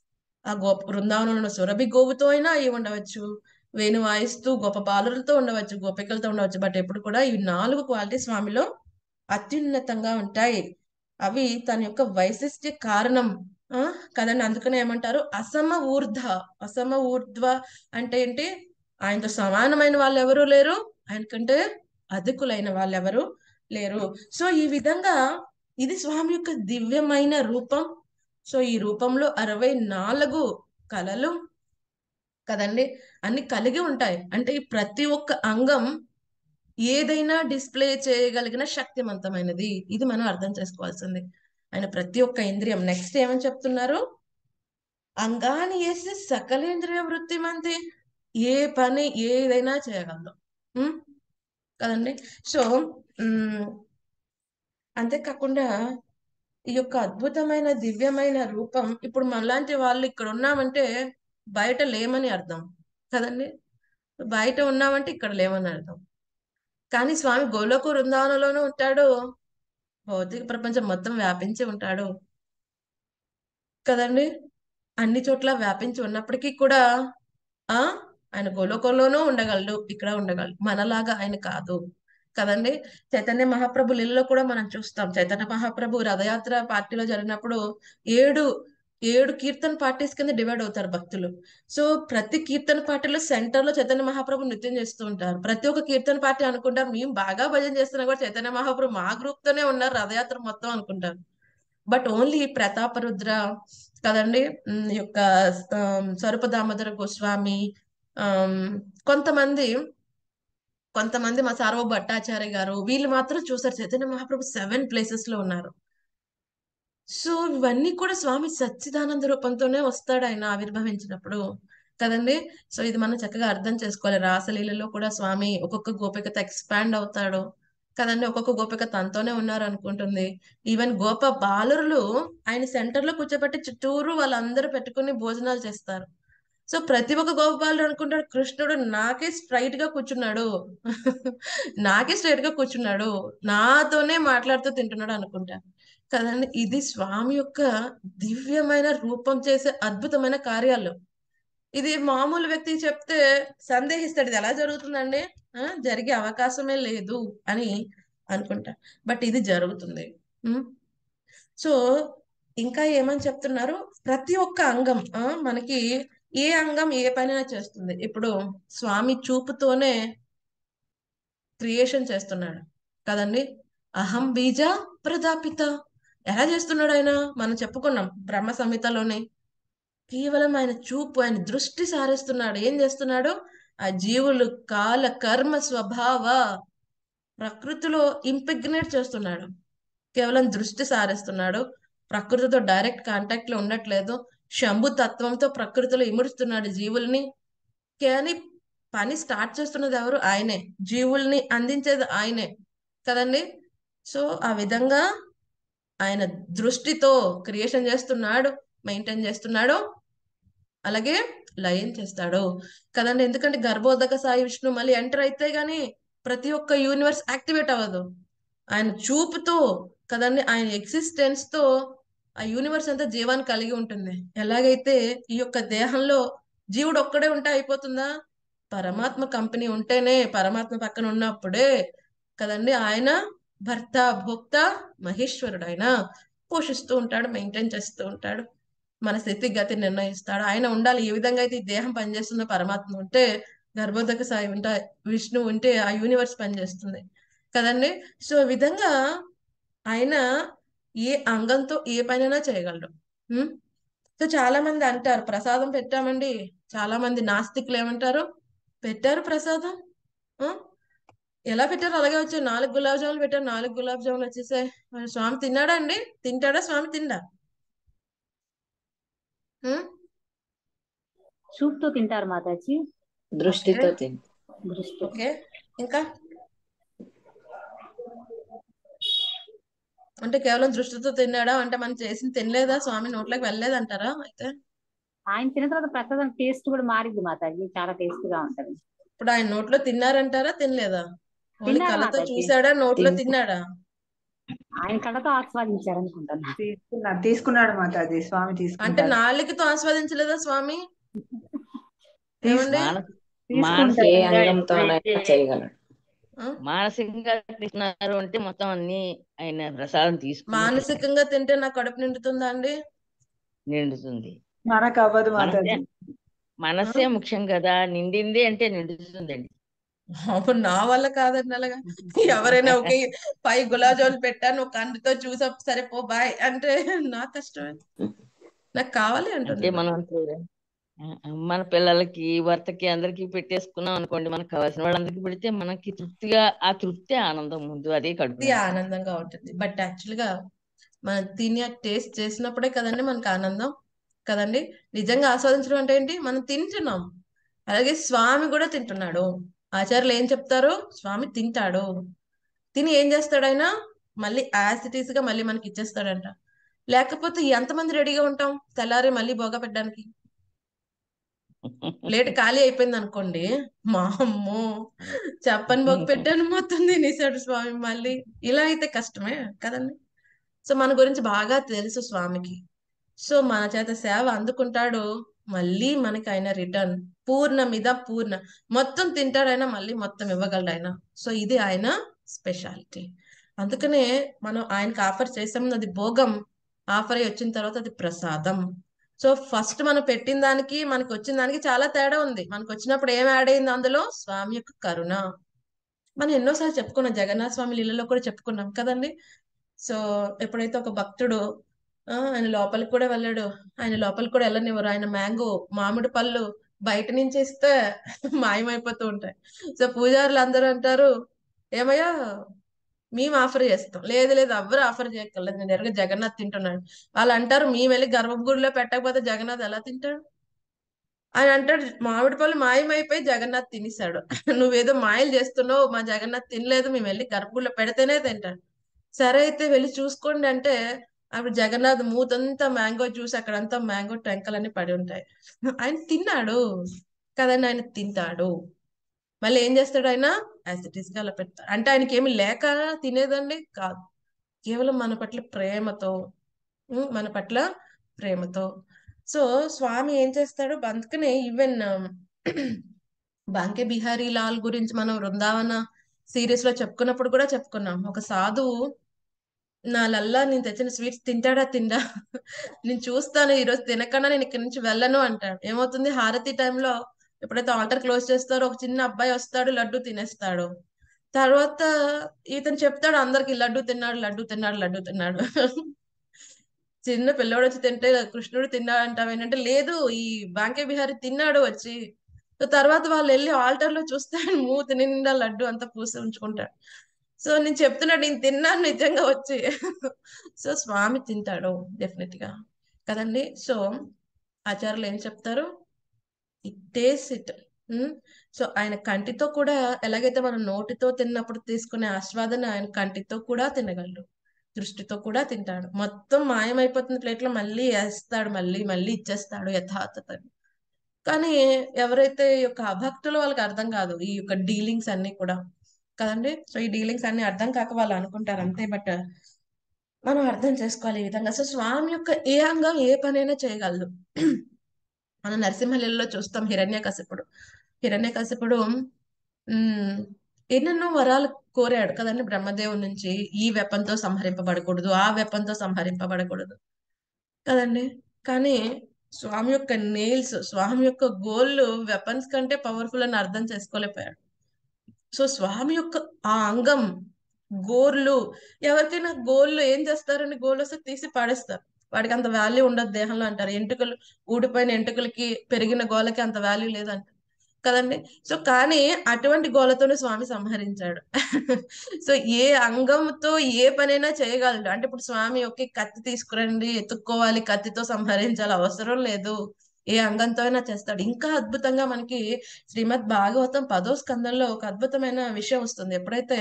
ఆ గోప బృందావనంలో సురభి గోవుతో అయినా అయి ఉండవచ్చు వేణు వాయిస్తూ గొప్ప బాలులతో ఉండవచ్చు గోపికలతో ఉండవచ్చు బట్ ఎప్పుడు కూడా ఈ నాలుగు క్వాలిటీ స్వామిలో అత్యున్నతంగా ఉంటాయి అవి తన యొక్క వైశిష్ట్య కారణం ఆ కదండి అందుకనే ఏమంటారు అసమ ఊర్ధ అసమ ఊర్ధ్వ అంటే ఏంటి ఆయనతో సమానమైన వాళ్ళు ఎవరు లేరు ఆయనకంటే అధికులైన వాళ్ళు ఎవరు లేరు సో ఈ విధంగా ఇది స్వామి యొక్క దివ్యమైన రూపం సో ఈ రూపంలో అరవై నాలుగు కళలు కదండి అన్ని కలిగి ఉంటాయి అంటే ఈ ప్రతి ఒక్క అంగం ఏదైనా డిస్ప్లే చేయగలిగిన శక్తివంతమైనది ఇది మనం అర్థం చేసుకోవాల్సింది ఆయన ప్రతి ఒక్క ఇంద్రియం నెక్స్ట్ ఏమని చెప్తున్నారు అంగాన్ని వేసి సకలేంద్రియ వృత్తి మంది ఏ పని ఏదైనా చేయగలదు ఉం? కదండి సో ఉమ్, అంతేకాకుండా ఈ యొక్క అద్భుతమైన దివ్యమైన రూపం ఇప్పుడు మనలాంటి వాళ్ళు ఇక్కడ ఉన్నామంటే బయట లేమని అర్థం కదండి బయట ఉన్నామంటే ఇక్కడ లేమని అర్థం కానీ స్వామి గోలోక వృందావనంలోనూ ఉంటాడు భౌతిక ప్రపంచం మొత్తం వ్యాపించి ఉంటాడు కదండి అన్ని చోట్ల వ్యాపించి ఉన్నప్పటికీ కూడా ఆ ఆయన గోలోకంలోనూ ఉండగలడు ఇక్కడ ఉండగలడు మనలాగా ఆయన కాదు కదండి చైతన్య మహాప్రభు లీలలో కూడా మనం చూస్తాం చైతన్య మహాప్రభు రథయాత్ర పార్టీలో జరిగినప్పుడు ఏడు ఏడు కీర్తన పార్టీస్ కింద డివైడ్ అవుతారు భక్తులు సో ప్రతి కీర్తన పార్టీలో సెంటర్ లో చైతన్య మహాప్రభు నృత్యం చేస్తూ ఉంటారు ప్రతి ఒక్క కీర్తన పార్టీ అనుకుంటారు మేము బాగా భజన చేస్తున్నా కూడా చైతన్య మహాప్రభు మా గ్రూప్ తోనే ఉన్నారు రథయాత్ర మొత్తం అనుకుంటారు బట్ ఓన్లీ ప్రతాపరుద్ర కదండి ఉమ్, ఈ యొక్క ఆమ్, స్వరూప దామోదర గోస్వామి ఆమ్, కొంతమంది కొంతమంది మా సార్వ భట్టాచార్య గారు వీళ్ళు మాత్రం చూసారు చైతన్య మహాప్రభు సెవెన్ ప్లేసెస్ లో ఉన్నారు సో ఇవన్నీ కూడా స్వామి సచ్చిదానంద రూపంతోనే వస్తాడు ఆయన ఆవిర్భవించినప్పుడు కదండి సో ఇది మనం చక్కగా అర్థం చేసుకోవాలి రాసలీలలో కూడా స్వామి ఒక్కొక్క గోపికతో ఎక్స్పాండ్ అవుతాడు కదండి ఒక్కొక్క గోపిక తనతోనే ఉన్నారు అనుకుంటుంది ఈవెన్ గోప బాలురులు ఆయన సెంటర్ లో కూర్చోబెట్టి చుట్టూరు వాళ్ళందరూ పెట్టుకుని భోజనాలు చేస్తారు సో ప్రతి ఒక్క గోపాలుడు అనుకుంటాడు కృష్ణుడు నాకే స్ట్రైట్ గా కూర్చున్నాడు నాకే స్ట్రైట్ గా కూర్చున్నాడు నాతోనే మాట్లాడుతూ తింటున్నాడు అనుకుంటా కదండి ఇది స్వామి యొక్క దివ్యమైన రూపం చేసే అద్భుతమైన కార్యాలు ఇది మామూలు వ్యక్తి చెప్తే సందేహిస్తాడు ఇది ఎలా జరుగుతుందండి ఆ, జరిగే అవకాశమే లేదు అని అనుకుంటా బట్ ఇది జరుగుతుంది ఉం? సో ఇంకా ఏమని చెప్తున్నారు ప్రతి ఒక్క అంగం ఆ మనకి ఏ అంగం ఏ పనైనా చేస్తుంది ఇప్పుడు స్వామి చూపుతోనే క్రియేషన్ చేస్తున్నాడు కదండి అహం బీజ ప్రదాపిత ఎలా చేస్తున్నాడు ఆయన మనం చెప్పుకున్నాం బ్రహ్మ సంహితలోనే కేవలం ఆయన చూపు ఆయన దృష్టి సారిస్తున్నాడు ఏం చేస్తున్నాడు ఆ జీవులు కాల కర్మ స్వభావ ప్రకృతిలో ఇంపిగ్నేట్ చేస్తున్నాడు కేవలం దృష్టి సారిస్తున్నాడు ప్రకృతితో డైరెక్ట్ కాంటాక్ట్ లో ఉండట్లేదు శంభు తత్వంతో ప్రకృతిలో ఇముడుస్తున్నాడు జీవుల్ని కానీ పని స్టార్ట్ చేస్తున్నది ఎవరు ఆయనే జీవుల్ని అందించేది ఆయనే కదండి సో ఆ విధంగా ఆయన దృష్టితో క్రియేషన్ చేస్తున్నాడు మెయింటైన్ చేస్తున్నాడు అలాగే లయం చేస్తాడు కదండి ఎందుకంటే గర్భోదక సాయి విష్ణు మళ్ళీ ఎంటర్ అయితే గాని ప్రతి ఒక్క యూనివర్స్ యాక్టివేట్ అవ్వదు ఆయన చూపుతో కదండి ఆయన ఎగ్జిస్టెన్స్ తో ఆ యూనివర్స్ అంతా జీవాన్ని కలిగి ఉంటుంది ఎలాగైతే ఈ యొక్క దేహంలో జీవుడు ఒక్కడే ఉంటే అయిపోతుందా పరమాత్మ కంపెనీ ఉంటేనే పరమాత్మ పక్కన ఉన్నప్పుడే కదండి ఆయన భర్త భోక్త మహేశ్వరుడు ఆయన పోషిస్తూ ఉంటాడు మెయింటైన్ చేస్తూ ఉంటాడు మన స్థితిగతి నిర్ణయిస్తాడు ఆయన ఉండాలి ఏ విధంగా అయితే ఈ దేహం పనిచేస్తుందో పరమాత్మ ఉంటే గర్భోదక సాయి ఉంటే విష్ణు ఉంటే ఆ యూనివర్స్ పనిచేస్తుంది కదండి సో ఈ విధంగా ఆయన ఏ అంగంతో ఏ పనైనా చేయగలడు ఉం? సో చాలా మంది అంటారు ప్రసాదం పెట్టామండి చాలా మంది నాస్తికులు ఏమంటారు పెట్టారు ప్రసాదం ఆ? ఎలా పెట్టారు అలాగే వచ్చాయి నాలుగు గులాబ్ జాములు పెట్టారు నాలుగు గులాబ్ జాములు వచ్చేసాయి మరి స్వామి తిన్నాడా అండి తింటాడా స్వామి తిండా ఉం? చూపుతో తింటారు మాతాజీ దృష్టితో తిని దృష్టి ఓకే ఇంకా అంటే కేవలం దృష్టితో తిన్నాడా అంటే మనం చేసింది తినలేదా స్వామి నోట్లోకి వెళ్ళలేదంటారా అయితే ఆయన తిన్న తర్వాత ప్రసాదం టేస్ట్ కూడా మారింది మాతాజీ చాలా టేస్ట్ గా ఉంటది ఇప్పుడు ఆయన నోట్లో తిన్నారంటారా తినలేదా ఓన్లీ తిన్నారు కళ్ళతో మాతాజీ. చూసాడా నోట్లో తిన్- తిన్నాడా ఆయన కళ్ళతో ఆస్వాదించారు అనుకుంటున్నా తీసుకున్నాడు తీసుకున్నాడు మాతాజీ స్వామి అంటే తీసుకుంటాడు నాలుగుతో ఆస్వాదించలేదా స్వామి ఏమండి మానస మానస ఏ అంగంతోనైనా చేయగలడు ఆ? మానసికంగా తింటున్నారు అంటే మొత్తం అన్ని ఆయన ప్రసాదం తీసుకుని మానసికంగా తింటే నా కడుపు నిండుతుందా అండి నిండుతుంది మనకు అవ్వదు మనసే మాతాజీ మనసే ముఖ్యం కదా నిండింది అంటే నిండుతుందండి అవును నా వల్ల కాదండి అలాగా ఎవరైనా ఒకే పై గులాబ్ జాములు పెట్టాను ఒక కంటితో చూసా సరే పో బాయ్ అంటే నా కష్టమే నాకు కావాలి అంటే అంటుంది మనం అంతే, ఆ, మన పిల్లలకి భర్తకి అందరికి పెట్టేసుకున్నాం అనుకోండి మనకు కావాల్సిన వాళ్ళందరికీ పెడితే మనకి తృప్తిగా ఆ తృప్తి ఆనందం ముందు అదే కడుపు ఇది ఆనందంగా ఉంటుంది బట్ యాక్చువల్ గా మనం తిని టేస్ట్ చేసినప్పుడే కదండి మనకు ఆనందం కదండి నిజంగా ఆస్వాదించడం అంటే ఏంటి మనం తింటున్నాం అలాగే స్వామి కూడా తింటున్నాడు ఆచార్యులు ఏం చెప్తారు స్వామి తింటాడు తిని ఏం చేస్తాడు ఆయన మళ్ళీ యాజ్ ఇట్ ఈస్ గా మళ్ళీ మనకి ఇచ్చేస్తాడంట లేకపోతే ఎంతమంది రెడీగా ఉంటాం తెల్లారి మళ్ళీ భోగా పెట్టడానికి ప్లేట్ ఖాళీ అయిపోయింది అనుకోండి మా అమ్మో చెప్పని బొక్క పెట్టాను మొత్తం తినేసాడు స్వామి మళ్ళీ ఇలా అయితే కష్టమే కదండి సో మన గురించి బాగా తెలుసు స్వామికి సో మన చేత సేవ అందుకుంటాడు మళ్ళీ మనకి ఆయన రిటర్న్ పూర్ణ మీద పూర్ణ మొత్తం తింటాడు ఆయన మళ్ళీ మొత్తం ఇవ్వగలడు ఆయన సో ఇది ఆయన స్పెషాలిటీ అందుకనే మనం ఆయనకి ఆఫర్ చేసాం అది భోగం ఆఫర్ అయి వచ్చిన తర్వాత అది ప్రసాదం సో ఫస్ట్ మనం పెట్టిన దానికి మనకి వచ్చిన దానికి చాలా తేడా ఉంది మనకు వచ్చినప్పుడు ఏం యాడ్ అయింది అందులో స్వామి యొక్క కరుణ మనం ఎన్నోసార్లు చెప్పుకున్నాం జగన్నాథ స్వామి లీలలో కూడా చెప్పుకున్నాం కదండి సో ఎప్పుడైతే ఒక భక్తుడు ఆ, ఆయన లోపలికి కూడా వెళ్ళాడు ఆయన లోపలికి కూడా వెళ్ళనివ్వరు ఆయన మ్యాంగో మామిడి పళ్ళు బయట నుంచి ఇస్తే మాయమైపోతూ ఉంటాయి సో పూజారులు అందరూ అంటారు ఏమయ్యా మేము ఆఫర్ చేస్తాం లేదు లేదు ఎవ్వరు ఆఫర్ చేయక్కర్లేదు నేను ఎరగ జగన్నాథ్ తింటున్నాడు వాళ్ళు అంటారు మేము వెళ్ళి గర్భగుడిలో పెట్టకపోతే జగన్నాథ్ ఎలా తింటాడు ఆయన అంటాడు మామిడి పళ్ళు మాయమైపోయి జగన్నాథ్ తినేశాడు నువ్వేదో మాయలు చేస్తున్నావు మా జగన్నాథ్ తినలేదు మేము వెళ్ళి గర్భగుడిలో పెడితేనే తింటాడు సరే అయితే వెళ్ళి చూసుకోండి అంటే అప్పుడు జగన్నాథ్ మూతంతా మ్యాంగో జ్యూస్ అక్కడంతా మ్యాంగో టెంకలన్నీ పడి ఉంటాయి ఆయన తిన్నాడు కదండి ఆయన తింటాడు మళ్ళీ ఏం చేస్తాడు ఆయన యాసిటీస్ గా అలా పెడతాడు అంటే ఆయనకి ఏమి లేక తినేదండి కాదు కేవలం మన పట్ల ప్రేమతో ఉమ్, మన పట్ల ప్రేమతో సో స్వామి ఏం చేస్తాడు అందుకనే ఈవెన్ బాంకే బిహారీ లాల్ గురించి మనం వృందావన సిరీస్ లో చెప్పుకున్నప్పుడు కూడా చెప్పుకున్నాం ఒక సాధువు నా లల్లా నేను తెచ్చిన స్వీట్స్ తింటాడా తిండా నేను చూస్తాను ఈ రోజు తినకుండా నేను ఇక్కడి నుంచి వెళ్ళను అంటాడు ఏమవుతుంది హారతి టైంలో ఎప్పుడైతే ఆల్టర్ క్లోజ్ చేస్తారో ఒక చిన్న అబ్బాయి వస్తాడు లడ్డు తినేస్తాడు తర్వాత ఇతను చెప్తాడు అందరికి లడ్డు తిన్నాడు లడ్డు తిన్నాడు లడ్డు తిన్నాడు చిన్న పిల్లోడు వచ్చి తింటే కృష్ణుడు తిన్నాడు అంటావు ఏంటంటే లేదు ఈ బాంకే బిహారీ తిన్నాడు వచ్చి సో తర్వాత వాళ్ళు వెళ్ళి ఆల్టర్ లో చూస్తే ఆయన మూతి నిండా లడ్డు అంతా పూసి ఉంచుకుంటాడు సో నేను చెప్తున్నాడు నేను తిన్నాను నిజంగా వచ్చి సో స్వామి తింటాడు డెఫినెట్ గా కదండి సో ఆచార్యులు ఏం చెప్తారు ఇట్ టేస్ట్ ఇట్ సో ఆయన కంటితో కూడా ఎలాగైతే మనం నోటితో తిన్నప్పుడు తీసుకునే ఆస్వాదన ఆయన కంటితో కూడా తినగలడు దృష్టితో కూడా తింటాడు మొత్తం మాయమైపోతున్న ప్లేట్లో మళ్ళీ వేస్తాడు మళ్ళీ మళ్ళీ ఇచ్చేస్తాడు యథాతథని కానీ ఎవరైతే ఈ యొక్క అభక్తులు వాళ్ళకి అర్థం కాదు ఈ యొక్క డీలింగ్స్ అన్ని కూడా కదండి సో ఈ డీలింగ్స్ అన్ని అర్థం కాక వాళ్ళు అనుకుంటారు అంతే బట్ మనం అర్థం చేసుకోవాలి ఈ విధంగా సో స్వామి యొక్క ఏ అంగం ఏ పనైనా చేయగలదు మనం నరసింహలీలలో చూస్తాం హిరణ్యకశిపుడు హిరణ్యకశిపుడు ఉమ్ ఎన్నెన్నో వరాలు కోరాడు కదండి బ్రహ్మదేవుడి నుంచి ఈ వెపంతో సంహరింపబడకూడదు ఆ వెపంతో సంహరింపబడకూడదు కదండి కానీ స్వామి యొక్క నెయిల్స్ స్వామి యొక్క గోళ్ళు వెపన్స్ కంటే పవర్ఫుల్ అని అర్థం చేసుకోలేకపోయాడు సో స్వామి యొక్క ఆ అంగం గోర్లు ఎవరికైనా గోళ్ళు ఏం చేస్తారని గోళ్ళు వస్తే తీసి పాడేస్తారు వాడికి అంత వాల్యూ ఉండదు దేహంలో అంటారు ఎంటుకలు ఊడిపోయిన ఎంటుకలకి పెరిగిన గోలకి అంత వాల్యూ లేదంట కదండి సో కానీ అటువంటి గోలతోనే స్వామి సంహరించాడు సో ఏ అంగంతో ఏ పనైనా చేయగలడు అంటే ఇప్పుడు స్వామి ఒకే కత్తి తీసుకురండి ఎత్తుక్కోవాలి కత్తితో సంహరించాలి అవసరం లేదు ఏ అంగంతో అయినా చేస్తాడు ఇంకా అద్భుతంగా మనకి శ్రీమద్ భాగవతం పదో స్కందంలో ఒక అద్భుతమైన విషయం వస్తుంది ఎప్పుడైతే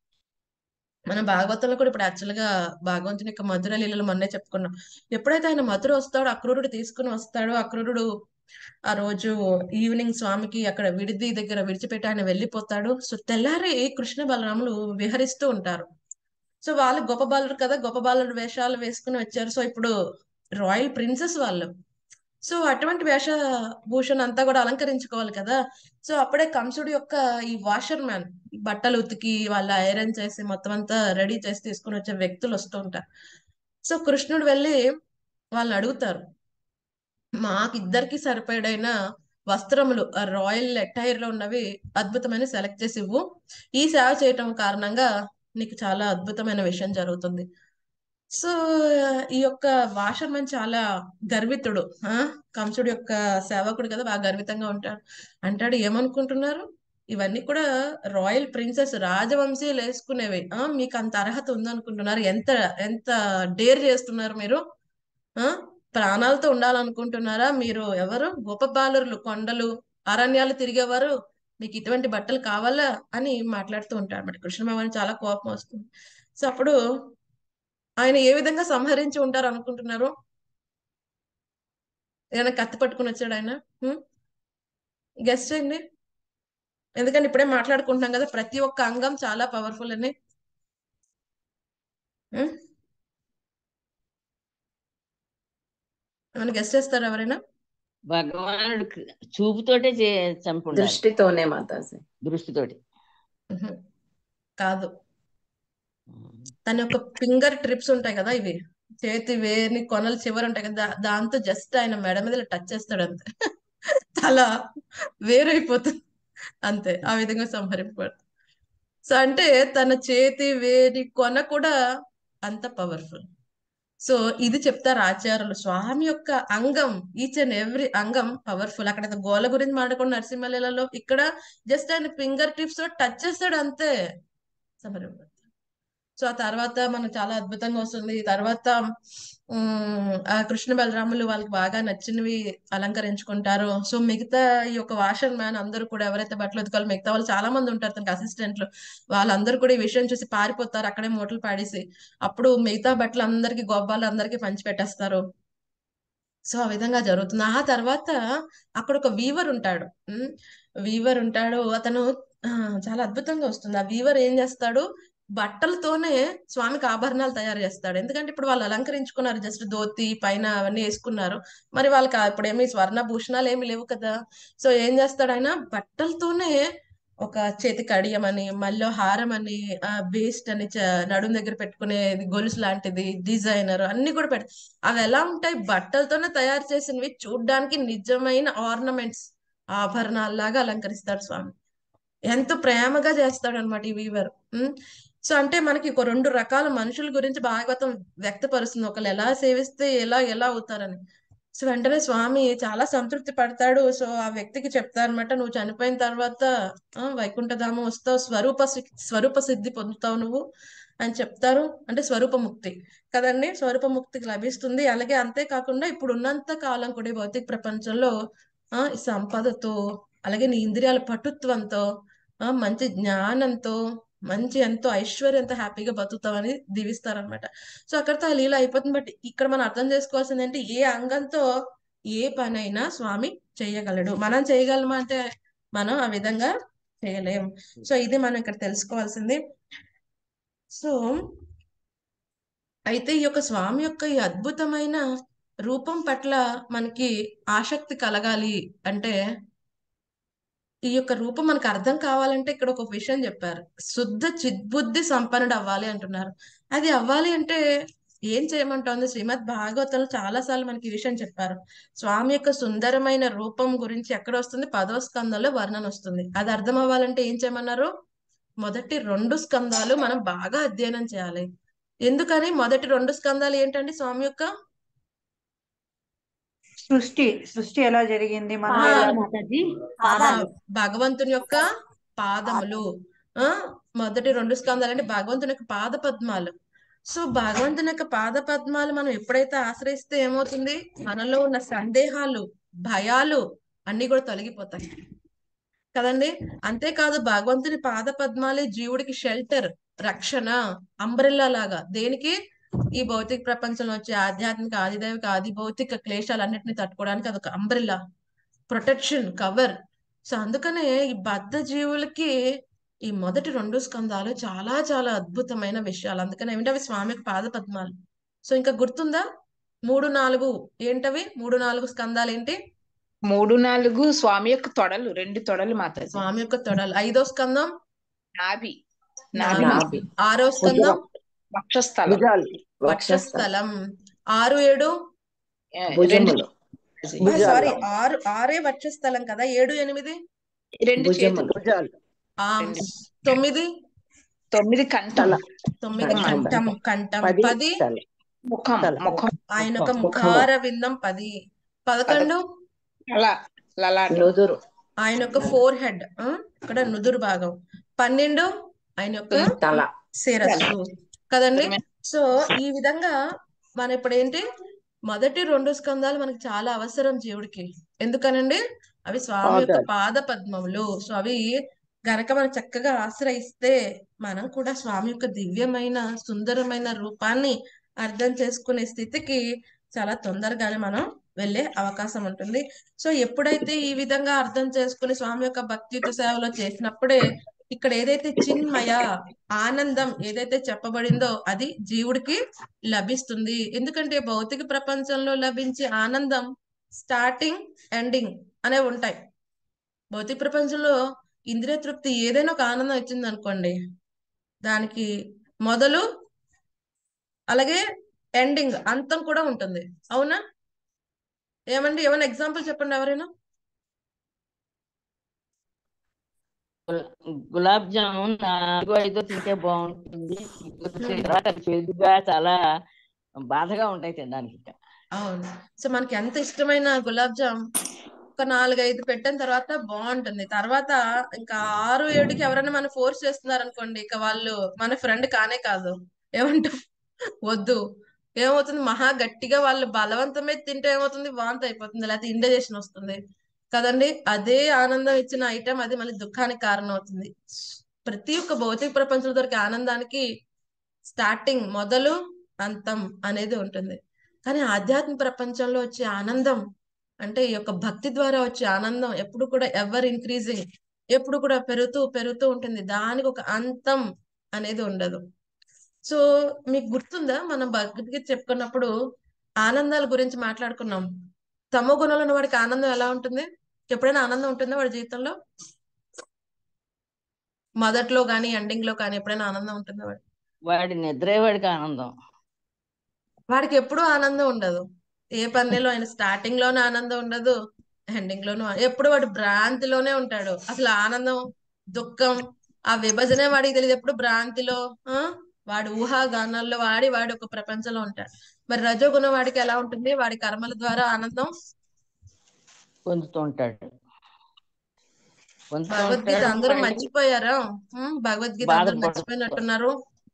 మన భాగవతంలో కూడా ఇప్పుడు యాక్చువల్ గా భాగవంతుని యొక్క మధుర లీలలు మొన్నే చెప్పుకున్నాం ఎప్పుడైతే ఆయన మధుర వస్తాడో అక్రూరుడు తీసుకుని వస్తాడో అక్రూరుడు ఆ రోజు ఈవినింగ్ స్వామికి అక్కడ విడిది దగ్గర విడిచిపెట్టి ఆయన వెళ్ళిపోతాడు సో తెల్లారి కృష్ణ బలరాములు విహరిస్తూ ఉంటారు సో వాళ్ళు గొప్ప బాలురు కదా గొప్ప బాలుడు వేషాలు వేసుకుని వచ్చారు సో ఇప్పుడు రాయల్ ప్రిన్సెస్ వాళ్ళు సో అటువంటి వేషభూషణ అంతా కూడా అలంకరించుకోవాలి కదా సో అప్పుడే కంసుడు యొక్క ఈ వాషర్ మ్యాన్ బట్టలు ఉతికి వాళ్ళు ఐరన్ చేసి మొత్తం అంతా రెడీ చేసి తీసుకుని వచ్చే వ్యక్తులు వస్తూ ఉంటారు సో కృష్ణుడు వెళ్ళి వాళ్ళని అడుగుతారు మాకిద్దరికి సరిపడైన వస్త్రములు ఆ రాయల్ అటైర్ లో ఉన్నవి అద్భుతమైన సెలెక్ట్ చేసి ఇవ్వు ఈ సేవ చేయటం కారణంగా నీకు చాలా అద్భుతమైన విషయం జరుగుతుంది సో ఈ యొక్క వాషర్మన్ చాలా గర్వితుడు ఆ కంసుడు యొక్క సేవకుడు కదా బాగా గర్వితంగా ఉంటాడు అంటాడు ఏమనుకుంటున్నారు ఇవన్నీ కూడా రాయల్ ప్రిన్సెస్ రాజవంశీయులు వేసుకునేవి ఆ మీకు అంత అర్హత ఉందనుకుంటున్నారు ఎంత ఎంత డేర్ చేస్తున్నారు మీరు ఆ ప్రాణాలతో ఉండాలనుకుంటున్నారా మీరు ఎవరు గొప్ప బాలురులు కొండలు అరణ్యాలు తిరిగేవారు మీకు ఇటువంటి బట్టలు కావాలా అని మాట్లాడుతూ ఉంటాడు మరి కృష్ణ భగవాన్ చాలా కోపం వస్తుంది సో అప్పుడు ఆయన ఏ విధంగా సంహరించి ఉంటారు అనుకుంటున్నారు ఏదైనా కత్తి పట్టుకుని వచ్చాడు ఆయన గెస్ట్ చేయండి ఎందుకంటే ఇప్పుడే మాట్లాడుకుంటున్నాం కదా ప్రతి ఒక్క అంగం చాలా పవర్ఫుల్ అని ఉం? ఏమైనా గెస్ట్ చేస్తారా ఎవరైనా భగవానుడు చూపుతోటే చే చంపుండాలి దృష్టితోనే మాతాజీ దృష్టితోటి ఉహు. కాదు తన యొక్క ఫింగర్ ట్రిప్స్ ఉంటాయి కదా ఇవి చేతి వేని కొనలు చివర ఉంటాయి కదా దా- దాంతో జస్ట్ ఆయన మెడ మీద టచ్ చేస్తాడు అంతే తల వేరైపోతుంది అంతే ఆ విధంగా సంహరింపబడు సో అంటే తన చేతి వేని కొన కూడా అంత పవర్ఫుల్ సో ఇది చెప్తారు ఆచార్యులు స్వామి యొక్క అంగం ఈచ్ అండ్ ఎవ్రీ అంగం పవర్ఫుల్ అక్కడ గోల గురించి మాట్లాడుకున్న నరసింహలీలలో ఇక్కడ జస్ట్ ఆయన ఫింగర్ టిప్స్ తో టచ్ చేస్తాడు అంతే సమరింప సో ఆ తర్వాత మనకు చాలా అద్భుతంగా వస్తుంది తర్వాత ఉమ్, ఆ కృష్ణ బలరాములు వాళ్ళకి బాగా నచ్చినవి అలంకరించుకుంటారు సో మిగతా ఈ యొక్క వాషన్ మ్యాన్ అందరూ కూడా ఎవరైతే బట్టలు ఉతకాలో మిగతా వాళ్ళు చాలా మంది ఉంటారు తనకి అసిస్టెంట్లు వాళ్ళందరూ కూడా ఈ విషయం చూసి పారిపోతారు అక్కడే మూటలు పాడేసి అప్పుడు మిగతా బట్టలు అందరికి గొబ్బాలు అందరికి పంచి పెట్టేస్తారు సో ఆ విధంగా జరుగుతుంది ఆ తర్వాత అక్కడ ఒక వీవర్ ఉంటాడు ఉమ్, వీవర్ ఉంటాడు అతను ఆ, చాలా అద్భుతంగా వస్తుంది ఆ వీవర్ ఏం చేస్తాడు బట్టలతోనే స్వామికి ఆభరణాలు తయారు చేస్తాడు ఎందుకంటే ఇప్పుడు వాళ్ళు అలంకరించుకున్నారు జస్ట్ ధోతి పైన అవన్నీ వేసుకున్నారు మరి వాళ్ళకి ఇప్పుడు ఏమి స్వర్ణ భూషణాలు ఏమి లేవు కదా సో ఏం చేస్తాడు ఆయన బట్టలతోనే ఒక చేతి కడియం అని మళ్ళీ హారం అని ఆ వేస్ట్ అని చ- నడుం దగ్గర పెట్టుకునేది గొలుసు లాంటిది డిజైనర్ అన్ని కూడా పెడతారు అవి ఎలా ఉంటాయి బట్టలతోనే తయారు చేసినవి చూడ్డానికి నిజమైన ఆర్నమెంట్స్ ఆభరణాల్లాగా అలంకరిస్తాడు స్వామి ఎంతో ప్రేమగా చేస్తాడు అనమాట ఈ వీవర్ సో అంటే మనకి ఒక రెండు రకాల మనుషుల గురించి భాగవతం వ్యక్తపరుస్తుంది ఒకళ్ళు ఎలా సేవిస్తే ఎలా ఎలా అవుతారని సో వెంటనే స్వామి చాలా సంతృప్తి పడతాడు సో ఆ వ్యక్తికి చెప్తారనమాట నువ్వు చనిపోయిన తర్వాత ఆ, వైకుంఠధామం వస్తావు స్వరూప సి- స్వరూప సిద్ధి పొందుతావు నువ్వు అని చెప్తారు అంటే స్వరూప ముక్తి కదండి స్వరూప ముక్తికి లభిస్తుంది అలాగే అంతేకాకుండా ఇప్పుడు ఉన్నంత కాలం కూడా ఈ భౌతిక ప్రపంచంలో ఆ ఈ సంపదతో అలాగే నీ ఇంద్రియాల పటుత్వంతో ఆ మంచి జ్ఞానంతో మంచి ఎంతో ఐశ్వర్యంతో హ్యాపీగా బతుకుతామని దీవిస్తారనమాట సో అక్కడితో ఆ లీల అయిపోతుంది బట్ ఇక్కడ మనం అర్థం చేసుకోవాల్సింది ఏంటి ఏ అంగంతో ఏ పనైనా స్వామి చేయగలడు మనం చేయగలమా అంటే మనం ఆ విధంగా చేయలేం సో ఇది మనం ఇక్కడ తెలుసుకోవాల్సింది సో అయితే ఈ యొక్క స్వామి యొక్క ఈ అద్భుతమైన రూపం పట్ల మనకి ఆసక్తి కలగాలి అంటే ఈ యొక్క రూపం మనకు అర్థం కావాలంటే ఇక్కడ ఒక విషయం చెప్పారు శుద్ధ చిద్బుద్ధి సంపన్నుడు అవ్వాలి అంటున్నారు అది అవ్వాలి అంటే ఏం చేయమంటోంది శ్రీమద్ భాగవతంలో చాలా సార్లు మనకి ఈ విషయం చెప్పారు స్వామి యొక్క సుందరమైన రూపం గురించి ఎక్కడ వస్తుంది పదవ స్కందంలో వర్ణన వస్తుంది అది అర్థం అవ్వాలంటే ఏం చేయమన్నారు మొదటి రెండు స్కందాలు మనం బాగా అధ్యయనం చేయాలి ఎందుకని మొదటి రెండు స్కందాలు ఏంటండి స్వామి యొక్క సృష్టి సృష్టి ఎలా జరిగింది మనం ఆ, ఎలా పాదాలు మాతాజీ ఆ, పాదాలు భగవంతుని యొక్క పాదములు ఆ మొదటి రెండు స్కందాలు అంటే భగవంతుని యొక్క పాద పద్మాలు సో భగవంతుని యొక్క పాద పద్మాలు మనం ఎప్పుడైతే ఆశ్రయిస్తే ఏమవుతుంది మనలో ఉన్న సందేహాలు భయాలు అన్ని కూడా తొలగిపోతాయి కదండి అంతేకాదు భగవంతుని పాద పద్మాలే జీవుడికి షెల్టర్ రక్షణ అంబ్రెల్లా లాగా దేనికి ఈ భౌతిక ప్రపంచంలో వచ్చే ఆధ్యాత్మిక ఆదిదైవిక ఆది భౌతిక క్లేశాలన్నిటిని తట్టుకోవడానికి అదొక అంబ్రెల్లా ప్రొటెక్షన్ కవర్ సో అందుకనే ఈ బద్ధ జీవులకి ఈ మొదటి రెండు స్కందాలు చాలా చాలా అద్భుతమైన విషయాలు అందుకనే ఏమిటి అవి స్వామి యొక్క పాద పద్మాలు సో ఇంకా గుర్తుందా మూడు నాలుగు ఏంటవి మూడు నాలుగు స్కందాలు ఏంటి మూడు నాలుగు స్వామి యొక్క తొడలు రెండు తొడలు మాతాజీ స్వామి యొక్క తొడలు ఐదో స్కందం నాభి నాభి. నాభి నాభి ఆరో స్కందం వక్షస్థలం భుజాలు వక్షస్థలం వక్షస్థలం ఆరు ఏడు ఆ, రెండు భుజములు భుజాలు. సారీ ఆరు ఆరే వక్షస్థలం కదా ఏడు ఎనిమిది రెండు చేతులు భుజములు భుజాలు ఆ తొమ్మిది తొమ్మిది కంఠం తొమ్మిది కంఠం. కంఠం కంఠం పది పది తల ముఖం తల. ముఖం ఆయన ఒక ముఖము. ముఖార విందం పది పదకొండు తల లలాటం నుదురు ఆయన యొక్క ఫోర్ హెడ్ ఇక్కడ నుదురు భాగం పన్నెండు ఆయన యొక్క తల శిరస్సు కదండి సో ఈ విధంగా మన ఇప్పుడు ఏంటి మొదటి రెండు స్కందాలు మనకి చాలా అవసరం జీవుడికి ఎందుకనండి అవి స్వామి యొక్క పాదాలు. పాద పద్మములు సో అవి గనక మనం చక్కగా ఆశ్రయిస్తే మనం కూడా స్వామి యొక్క దివ్యమైన సుందరమైన రూపాన్ని అర్థం చేసుకునే స్థితికి చాలా తొందరగానే మనం వెళ్ళే అవకాశం ఉంటుంది సో ఎప్పుడైతే ఈ విధంగా అర్థం చేసుకుని స్వామి యొక్క భక్తియుత సేవలో చేసినప్పుడే ఇక్కడ ఏదైతే చిన్మయ ఆనందం ఏదైతే చెప్పబడిందో అది జీవుడికి లభిస్తుంది ఎందుకంటే భౌతిక ప్రపంచంలో లభించే ఆనందం స్టార్టింగ్ ఎండింగ్ అనేవి ఉంటాయి భౌతిక ప్రపంచంలో ఇంద్రియ తృప్తి ఏదైనా ఒక ఆనందం ఇచ్చింది అనుకోండి దానికి మొదలు అలాగే ఎండింగ్ అంతం కూడా ఉంటుంది అవునా ఏమండి ఏమైనా ఎగ్జాంపుల్ చెప్పండి ఎవరైనా గులా- గులాబ్ జామున్ నాలుగో ఐదో తింటే బాగుంటుంది తర్వాత చేదుగా చాలా బాధగా ఉంటాయి తినడానికి ఇంకా. అవును సో మనకి ఎంత ఇష్టమైన గులాబ్ జామ్ ఒక నాలుగైదు పెట్టిన తర్వాత బాగుంటుంది తర్వాత ఇంకా ఆరు ఏడుకి ఎవరైనా మన ఫోర్స్ చేస్తున్నారు అనుకోండి ఇక వాళ్ళు మన ఫ్రెండ్ కానే కాదు ఏమంటాం వద్దు ఏమవుతుంది మహా గట్టిగా వాళ్ళు బలవంతమే తింటే ఏమవుతుంది వాంతి అయిపోతుంది లేకపోతే ఇండైజెషన్ వస్తుంది కదండి అదే ఆనందం ఇచ్చిన ఐటెం అది మళ్ళీ దుఃఖానికి కారణం అవుతుంది ప్రతి ఒక్క భౌతిక ప్రపంచంలో దొరికే ఆనందానికి స్టార్టింగ్ మొదలు అంతం అనేది ఉంటుంది కానీ ఆధ్యాత్మిక ప్రపంచంలో వచ్చే ఆనందం అంటే ఈ యొక్క భక్తి ద్వారా వచ్చే ఆనందం ఎప్పుడు కూడా ఎవర్ ఇంక్రీజింగ్ ఎప్పుడు కూడా పెరుగుతూ పెరుగుతూ ఉంటుంది దానికి ఒక అంతం అనేది ఉండదు సో మీకు గుర్తుందా మనం భగవద్గీత చెప్పుకున్నప్పుడు ఆనందాల గురించి మాట్లాడుకున్నాం తమో గుణంలో ఉన్న వాడికి ఆనందం ఎలా ఉంటుంది ఎప్పుడైనా ఆనందం ఉంటుందా వాడి జీవితంలో మొదట్లో కానీ ఎండింగ్ లో కానీ ఎప్పుడైనా ఆనందం ఉంటుందా వాడి వాడి నిద్రే వాడికి ఆనందం వాడికి ఎప్పుడూ ఆనందం ఉండదు ఏ పనిలో ఆయన స్టార్టింగ్ లోనే ఆనందం ఉండదు ఎండింగ్ లోనూ ఎప్పుడు వాడు భ్రాంతిలోనే ఉంటాడు అసలు ఆనందం దుఃఖం ఆ విభజనే వాడికి తెలియదు ఎప్పుడు భ్రాంతిలో ఆ వాడు ఊహాగానాల్లో వాడి వాడి ఒక ప్రపంచంలో ఉంటాడు మరి రజోగుణం వాడికి ఎలా ఉంటుంది వాడి కర్మల ద్వారా ఆనందం పొందుతూ ఉంటాడు పొందుతూ భగవద్గీత ఉంటాడు అందరూ మళ్ళీ మర్చిపోయారా ఉమ్, భగవద్గీత అందరూ బాధపడుతూ మర్చిపోయినట్టున్నారు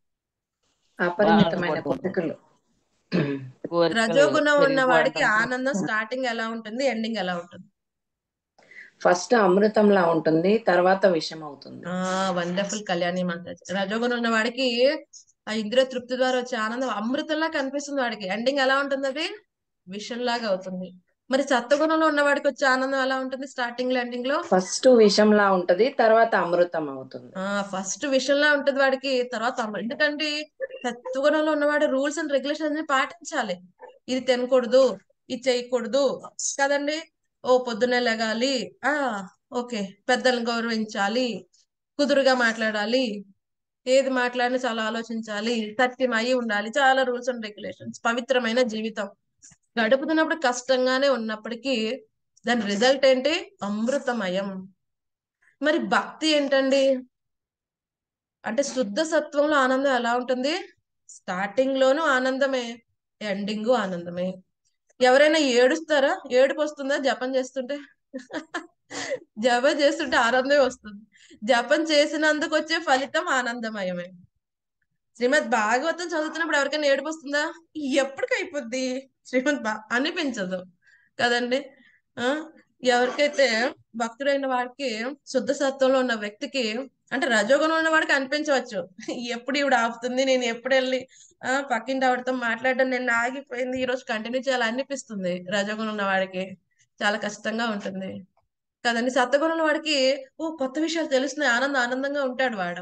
అపరిమితమైన బాధపడుతూ కోరికలు కోరికలు రజోగుణం ఉన్న వాడికి పెరిగిపోవటం ఆనందం స్టార్టింగ్ ఎలా ఉంటుంది ఎండింగ్ ఎలా ఉంటుంది ఫస్ట్ అమృతంలా ఉంటుంది తర్వాత విషం అవుతుంది ఆ వండర్ఫుల్ కళ్యాణి మాతాజీ రజోగుణం ఉన్న వాడికి ఆ ఇంద్రియ తృప్తి ద్వారా వచ్చే ఆనందం అమృతంలా కనిపిస్తుంది వాడికి ఎండింగ్ ఎలా ఉంటుంది అది విషంలాగా అవుతుంది మరి సత్వగుణంలో ఉన్న వాడికి వచ్చే ఆనందం ఎలా ఉంటుంది స్టార్టింగ్ లో ఎండింగ్ లో ఫస్ట్ విషంలా ఉంటది తర్వాత అమృతం అవుతుంది ఆ ఫస్ట్ విషయంలా ఉంటుంది వాడికి తర్వాత అమృ- ఎందుకంటే సత్వగుణంలో ఉన్నవాడు రూల్స్ అండ్ రెగ్యులేషన్స్ అన్ని పాటించాలి ఇది తినకూడదు ఇది చేయకూడదు కదండి ఓ పొద్దున్నే లెగాలి ఆ ఓకే పెద్దల్ని గౌరవించాలి కుదురుగా మాట్లాడాలి ఏది మాట్లాడినా చాలా ఆలోచించాలి సత్యం అయి ఉండాలి చాలా రూల్స్ అండ్ రెగ్యులేషన్స్ పవిత్రమైన జీవితం గడుపుతున్నప్పుడు కష్టంగానే ఉన్నప్పటికీ దాని రిజల్ట్ ఏంటి అమృతమయం మరి భక్తి ఏంటండి అంటే శుద్ధ సత్వంలో ఆనందం ఎలా ఉంటుంది స్టార్టింగ్ లోను ఆనందమే ఎండింగ్ ఆనందమే ఎవరైనా ఏడుస్తారా ఏడుపు వస్తుందా జపం చేస్తుంటే జపం చేస్తుంటే ఆనందమే వస్తుంది జపం చేసినందుకు వచ్చే ఫలితం ఆనందమయమే శ్రీమద్ భాగవతం చదువుతున్నప్పుడు ఎవరికైనా ఏడుపు వస్తుందా ఎప్పటికి అయిపోద్ది శ్రీమద్ బా అనిపించదు కదండి ఆ ఎవరికైతే భక్తుడైన వాడికి శుద్ధ సత్వంలో ఉన్న వ్యక్తికి అంటే రజోగుణం ఉన్న వాడికి అనిపించవచ్చు ఎప్పుడు ఈవిడ ఆపుతుంది నేను ఎప్పుడు వెళ్ళి ఆ పక్కింటి ఆవిడతో మాట్లాడడం నేను ఆగిపోయింది ఈ రోజు కంటిన్యూ చేయాలి అనిపిస్తుంది రజోగుణం ఉన్న వాడికి చాలా కష్టంగా ఉంటుంది కదండి సత్వగుణం ఉన్న వాడికి ఓ కొత్త విషయాలు తెలుస్తున్నాయి ఆనందం ఆనందంగా ఉంటాడు వాడు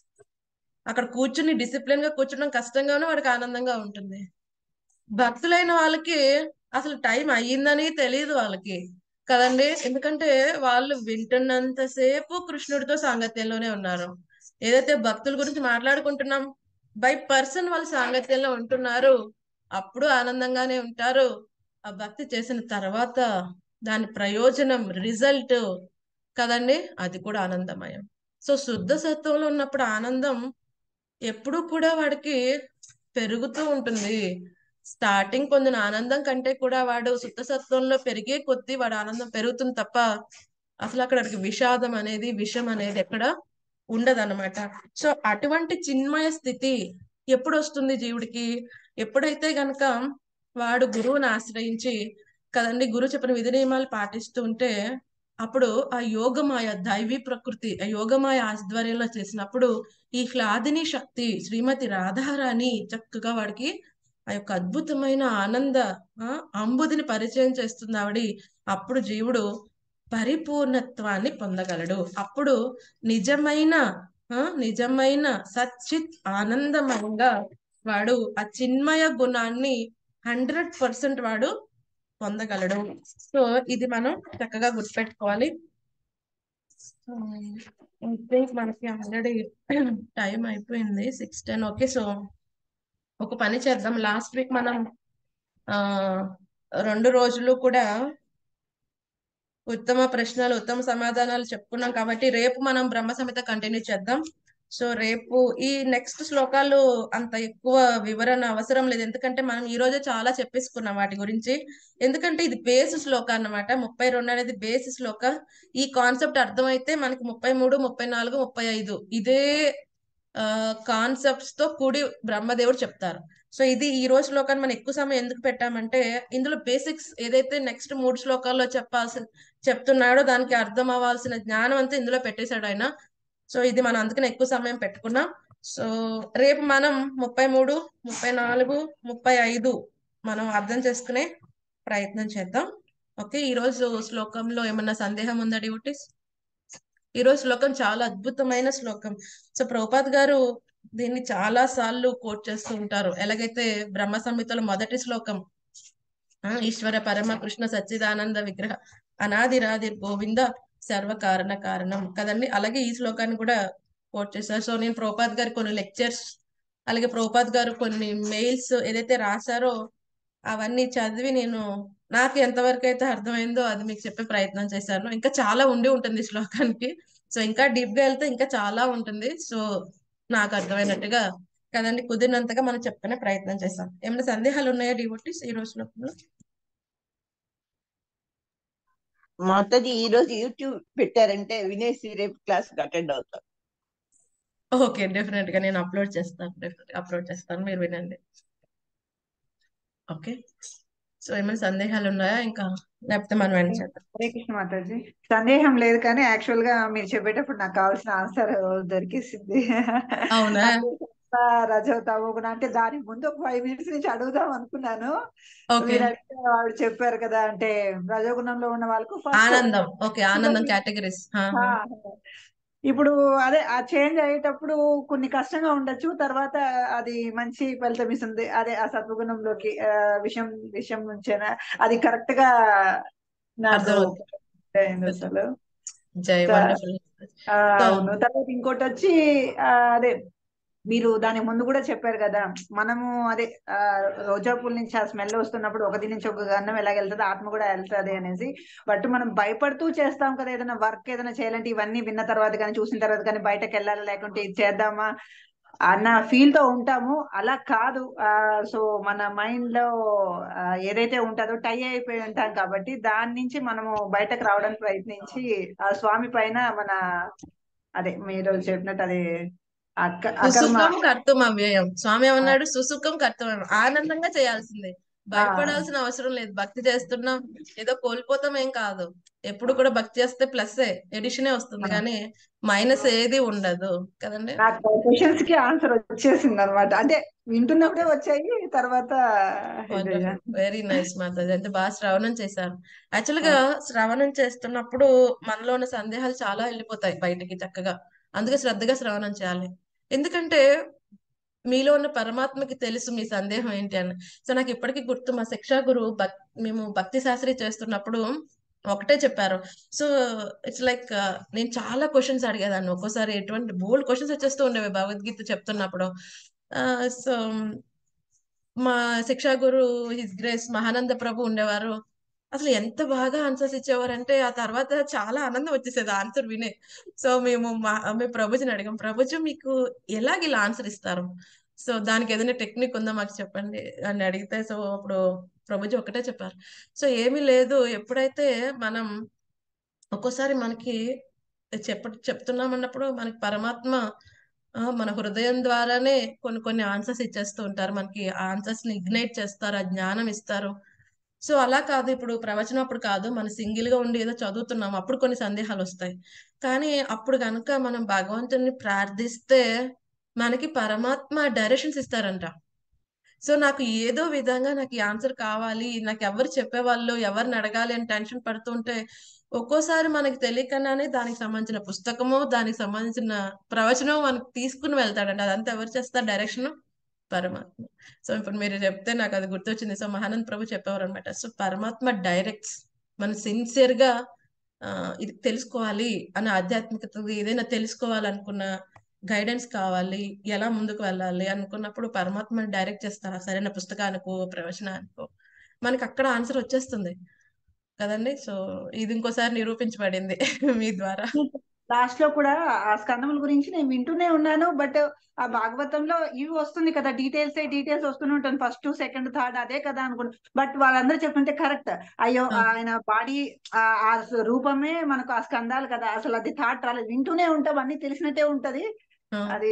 అక్కడ కూర్చుని డిసిప్లిన్ గా కూర్చోడం కష్టంగానే వాడికి ఆనందంగా ఉంటుంది భక్తులైన వాళ్ళకి అసలు టైం అయ్యిందని తెలియదు వాళ్ళకి కదండి ఎందుకంటే వాళ్ళు వింటున్నంతసేపు కృష్ణుడితో సాంగత్యంలోనే ఉన్నారు ఏదైతే భక్తుల గురించి మాట్లాడుకుంటున్నాం బై పర్సన్ వాళ్ళ సాంగత్యంలో ఉంటున్నారు అప్పుడు ఆనందంగానే ఉంటారు ఆ భక్తి చేసిన తర్వాత దాని ప్రయోజనం రిజల్ట్ కదండి అది కూడా ఆనందమయం సో శుద్ధ సత్వంలో ఉన్నప్పుడు ఆనందం ఎప్పుడూ కూడా వాడికి పెరుగుతూ ఉంటుంది స్టార్టింగ్ పొందిన ఆనందం కంటే కూడా వాడు శుద్ధ సత్వంలో పెరిగే కొద్దీ వాడు ఆనందం పెరుగుతుంది తప్ప అసలు అక్కడ వాడికి విషాదం అనేది విషం అనేది ఎక్కడ ఉండదన్నమాట సో అటువంటి చిన్మయ స్థితి ఎప్పుడు వస్తుంది జీవుడికి ఎప్పుడైతే గనక వాడు గురువుని ఆశ్రయించి కదండి గురువు చెప్పిన విధి నియమాలు పాటిస్తూ ఉంటే అప్పుడు ఆ యోగమాయ దైవీ ప్రకృతి ఆ యోగమాయ ఆధ్వర్యంలో చేసినప్పుడు ఈ హ్లాదిని శక్తి శ్రీమతి రాధారాణి చక్కగా వాడికి ఆ యొక్క అద్భుతమైన ఆనంద ఆ, అంబుదిని పరిచయం చేస్తుంది ఆవిడ అప్పుడు జీవుడు పరిపూర్ణత్వాన్ని పొందగలడు అప్పుడు నిజమైన ఆ, నిజమైన సచ్చిత్ ఆనందమయంగా వాడు ఆ చిన్మయ గుణాన్ని హండ్రెడ్ పర్సెంట్ వాడు పొందగలడు సో ఇది మనం చక్కగా గుర్తుపెట్టుకోవాలి ఐ థింక్ మనకి ఆల్రెడీ టైం అయిపోయింది సిక్స్ టెన్ ఓకే సో ఒక పని చేద్దాం లాస్ట్ వీక్ మనం ఆ రెండు రోజులు కూడా ఉత్తమ ప్రశ్నలు ఉత్తమ సమాధానాలు చెప్పుకున్నాం కాబట్టి రేపు మనం బ్రహ్మ సంహిత కంటిన్యూ చేద్దాం సో రేపు ఈ నెక్స్ట్ శ్లోకాలు అంత ఎక్కువ వివరణ అవసరం లేదు ఎందుకంటే మనం ఈ రోజే చాలా చెప్పేసుకున్నాం వాటి గురించి ఎందుకంటే ఇది బేస్ శ్లోక అన్నమాట ముప్పై రెండు అనేది బేస్ శ్లోక ఈ కాన్సెప్ట్ అర్థమైతే మనకి ముప్పై మూడు ముప్పై నాలుగు ముప్పై ఐదు ఇదే కాన్సెప్ట్స్ తో కూడి బ్రహ్మదేవుడు చెప్తారు సో ఇది ఈ రోజు శ్లోకాన్ని మనం ఎక్కువ సమయం ఎందుకు పెట్టామంటే ఇందులో బేసిక్స్ ఏదైతే నెక్స్ట్ మూడు శ్లోకాల్లో చెప్పాల్సి చెప్తున్నాడో దానికి అర్థం అవ్వాల్సిన జ్ఞానం అంతా ఇందులో పెట్టేశాడు ఆయన సో ఇది మనం అందుకని ఎక్కువ సమయం పెట్టుకున్నాం సో రేపు మనం ముప్పై మూడు ముప్పై నాలుగు ముప్పై ఐదు మనం అర్థం చేసుకునే ప్రయత్నం చేద్దాం ఓకే ఈ రోజు శ్లోకంలో ఏమన్నా సందేహం ఉందా డివోటీస్ ఈ రోజు శ్లోకం చాలా అద్భుతమైన శ్లోకం సో ప్రభుపాద్ గారు దీన్ని చాలా సార్లు కోట్ చేస్తూ ఉంటారు ఎలాగైతే బ్రహ్మ సంహితలో మొదటి శ్లోకం ఆ, ఈశ్వర పరమ కృష్ణ సచ్చిదానంద విగ్రహ అనాదిరాది గోవింద సర్వ కారణ కారణం కదండి అలాగే ఈ శ్లోకాన్ని కూడా కోట్ చేశారు సో నేను ప్రభుపాద్ గారి కొన్ని లెక్చర్స్ అలాగే ప్రభుపాద్ గారు కొన్ని మెయిల్స్ ఏదైతే రాశారో అవన్నీ చదివి నేను నాకు ఎంతవరకు అయితే అర్థమైందో అది మీకు చెప్పే ప్రయత్నం చేశాను ఇంకా చాలా ఉండి ఉంటుంది ఈ శ్లోకానికి సో ఇంకా డీప్ గా వెళ్తే ఇంకా చాలా ఉంటుంది సో నాకు అర్థమైనట్టుగా కదండి కుదిరినంతగా మనం చెప్పుకునే ప్రయత్నం చేశాం ఏమైనా సందేహాలు ఉన్నాయా డివోటీస్ ఈ రోజు శ్లోకంలో మాతాజీ ఈ రోజు యూట్యూబ్ పెట్టారంటే వినేసి రేపు క్లాస్ అటెండ్ అవుతాం ఓకే డెఫినెట్ గా నేను అప్లోడ్ చేస్తాను డెఫినెట్ అప్లోడ్ చేస్తాను మీరు వినండి ఓకే సో ఏమైనా సందేహాలు ఉన్నాయా ఇంకా లేకపోతే మనం ఎండ్ చేద్దాం హరే కృష్ణ మాతాజీ సందేహం లేదు కానీ యాక్చువల్ గా మీరు చెప్పేటప్పుడు నాకు కావాల్సిన ఆన్సర్ దొరికేసింది అవునా నాకు ఎంత రజో తమోగుణ అంటే దాని ముందు ఒక ఫైవ్ మినిట్స్ నుంచి అడుగుదాం అనుకున్నాను ఓకే మీరు అడిగితే ఆవిడ చెప్పారు కదా అంటే రజోగుణంలో ఉన్న వాళ్ళకు ఫస్ట్ ఆనందం ఓకే ఆనందం కేటగిరీస్ ఇప్పుడు అదే ఆ చేంజ్ అయ్యేటప్పుడు కొన్ని కష్టంగా ఉండొచ్చు తర్వాత అది మంచి ఫలితం ఇస్తుంది అదే ఆ సత్వగుణంలోకి ఆ, విషయం విషయం నుంచేనా అది కరెక్ట్ గా నాకు అర్థమవుతుంది అయింది అసలు జై త- వండర్ఫుల్ ఆ, సో అవును తర్వాత ఇంకోటి వచ్చి ఆ, అదే మీరు దాని ముందు కూడా చెప్పారు కదా మనము అదే ఆ రోజా పూల నుంచి ఆ స్మెల్ వస్తున్నప్పుడు ఒకటి నుంచి ఒక గన్నం ఎలా వెళ్తుంది ఆత్మ కూడా వెళ్తుంది అనేసి బట్ మనం భయపడుతూ చేస్తాం కదా ఏదైనా వర్క్ ఏదైనా చేయాలంటే ఇవన్నీ విన్న తర్వాత కానీ చూసిన తర్వాత కానీ బయటకు వెళ్ళాలి లేకుంటే ఇది చేద్దామా అన్న ఫీల్ తో ఉంటాము అలా కాదు ఆ సో మన మైండ్ లో ఆ, ఏదైతే ఉంటుందో టై అయిపోయి ఉంటాం కాబట్టి దాని నుంచి మనము బయటకు రావడానికి ప్రయత్నించి ఆ స్వామి పైన మన అదే మీరు చెప్పినట్టు అది అక్క అకర్మ సుసుఖం కర్తం అవ్యయం స్వామి ఏమన్నాడు సుసుఖం కర్తం అవ్యయం. ఆనందంగా చేయాల్సిందే ఆ, భయపడాల్సిన అవసరం లేదు భక్తి చేస్తున్నాం ఏదో కోల్పోతాం ఏం కాదు ఎప్పుడు కూడా భక్తి చేస్తే ప్లస్ ఎడిషనే వస్తుంది ఆ. కానీ మైనస్ ఏది ఉండదు కదండి నాకు క్వశ్చన్స్ కి ఆన్సర్ వచ్చేసింది అనమాట అంటే వింటున్నప్పుడే వచ్చాయి తర్వాత ఇది వెరీ నైస్ మాతాజీ అంటే బాగా శ్రవణం చేశారు యాక్చువల్ గా శ్రవణం చేస్తున్నప్పుడు మనలో ఉన్న సందేహాలు చాలా వెళ్ళిపోతాయి బయటికి చక్కగా అందుకే శ్రద్ధగా శ్రవణం చేయాలి ఎందుకంటే మీలో ఉన్న పరమాత్మకి తెలుసు మీ సందేహం ఏంటి అని సో నాకు ఇప్పటికీ గుర్తు మా శిక్షా గురువు భక్ మేము భక్తి శాస్త్రి చేస్తున్నప్పుడు ఒకటే చెప్పారు సో ఇట్స్ లైక్ నేను చాలా క్వశ్చన్స్ అడిగేదాన్ని ఒక్కోసారి ఎటువంటి బోల్డ్ క్వశ్చన్స్ వచ్చేస్తూ ఉండేవి భగవద్గీత చెప్తున్నప్పుడు సో మా శిక్షా గురు హిస్ గ్రేస్ మహానంద ప్రభు ఉండేవారు అసలు ఎంత బాగా ఆన్సర్స్ ఇచ్చేవారంటే ఆ తర్వాత చాలా ఆనందం వచ్చేసేది ఆన్సర్ వినే సో మేము మా మేము ప్రభుజీని అడిగాం ప్రభుజీ మీకు ఎలాగ ఇలా ఆన్సర్ ఇస్తారు సో దానికి ఏదైనా టెక్నిక్ ఉందా మాకు చెప్పండి అని అడిగితే సో అప్పుడు ప్రభుజీ ఒకటే చెప్పారు సో ఏమీ లేదు ఎప్పుడైతే మనం ఒక్కోసారి మనకి చెప్ప చెప్తున్నాం అన్నప్పుడు మనకి పరమాత్మ ఆ, మన హృదయం ద్వారానే కొన్ని కొన్ని ఆన్సర్స్ ఇచ్చేస్తూ ఉంటారు మనకి ఆ ఆన్సర్స్ ని ఇగ్నైట్ చేస్తారు ఆ జ్ఞానం ఇస్తారు సో అలా కాదు ఇప్పుడు ప్రవచనం అప్పుడు కాదు మనం సింగిల్ గా ఉండి ఏదో చదువుతున్నాం అప్పుడు కొన్ని సందేహాలు వస్తాయి కానీ అప్పుడు కనుక మనం భగవంతుని ప్రార్థిస్తే మనకి పరమాత్మ డైరెక్షన్స్ ఇస్తారంట సో నాకు ఏదో విధంగా నాకు ఈ ఆన్సర్ కావాలి నాకు ఎవరు చెప్పేవాళ్ళు ఎవరిని అడగాలి అని టెన్షన్ పడుతుంటే ఒక్కోసారి మనకి తెలియకుండానే దానికి సంబంధించిన పుస్తకము దానికి సంబంధించిన ప్రవచనం మనకు తీసుకుని వెళ్తాడంట అదంతా ఎవరు చేస్తారు డైరెక్షన్ పరమాత్మ సో ఇప్పుడు మీరు చెప్తే నాకు అది గుర్తొచ్చింది సో మహానంద్ ప్రభు చెప్పేవారు అనమాట సో పరమాత్మ డైరెక్ట్స్ మనం సిన్సియర్ గా ఆ, ఇది తెలుసుకోవాలి అన్న ఆధ్యాత్మికత ఏదైనా తెలుసుకోవాలనుకున్న గైడెన్స్ కావాలి ఎలా ముందుకు వెళ్ళాలి అనుకున్నప్పుడు పరమాత్మ డైరెక్ట్ చేస్తారు ఆ సరైన పుస్తకానికో ప్రవచనానికో మనకి అక్కడ ఆన్సర్ వచ్చేస్తుంది కదండి సో ఇది ఇంకోసారి నిరూపించబడింది మీ ద్వారా లాస్ట్ లో కూడా ఆ స్కందముల గురించి నేను వింటూనే ఉన్నాను బట్ ఆ భాగవతంలో ఇవి వస్తుంది కదా డీటెయిల్స్ డీటెయిల్స్ వస్తూనే ఉంటాను ఫస్ట్ సెకండ్ థర్డ్ అదే కదా అనుకుంటా బట్ వాళ్ళందరూ చెప్తుంటే కరెక్ట్ అయ్యో ఆ. ఆయన బాడీ ఆ రూపమే మనకు ఆ స్కందాలు కదా అసలు అది థాట్ రాలేదు వింటూనే ఉంటాం అన్ని తెలిసినట్టే ఉంటది ఆ. అది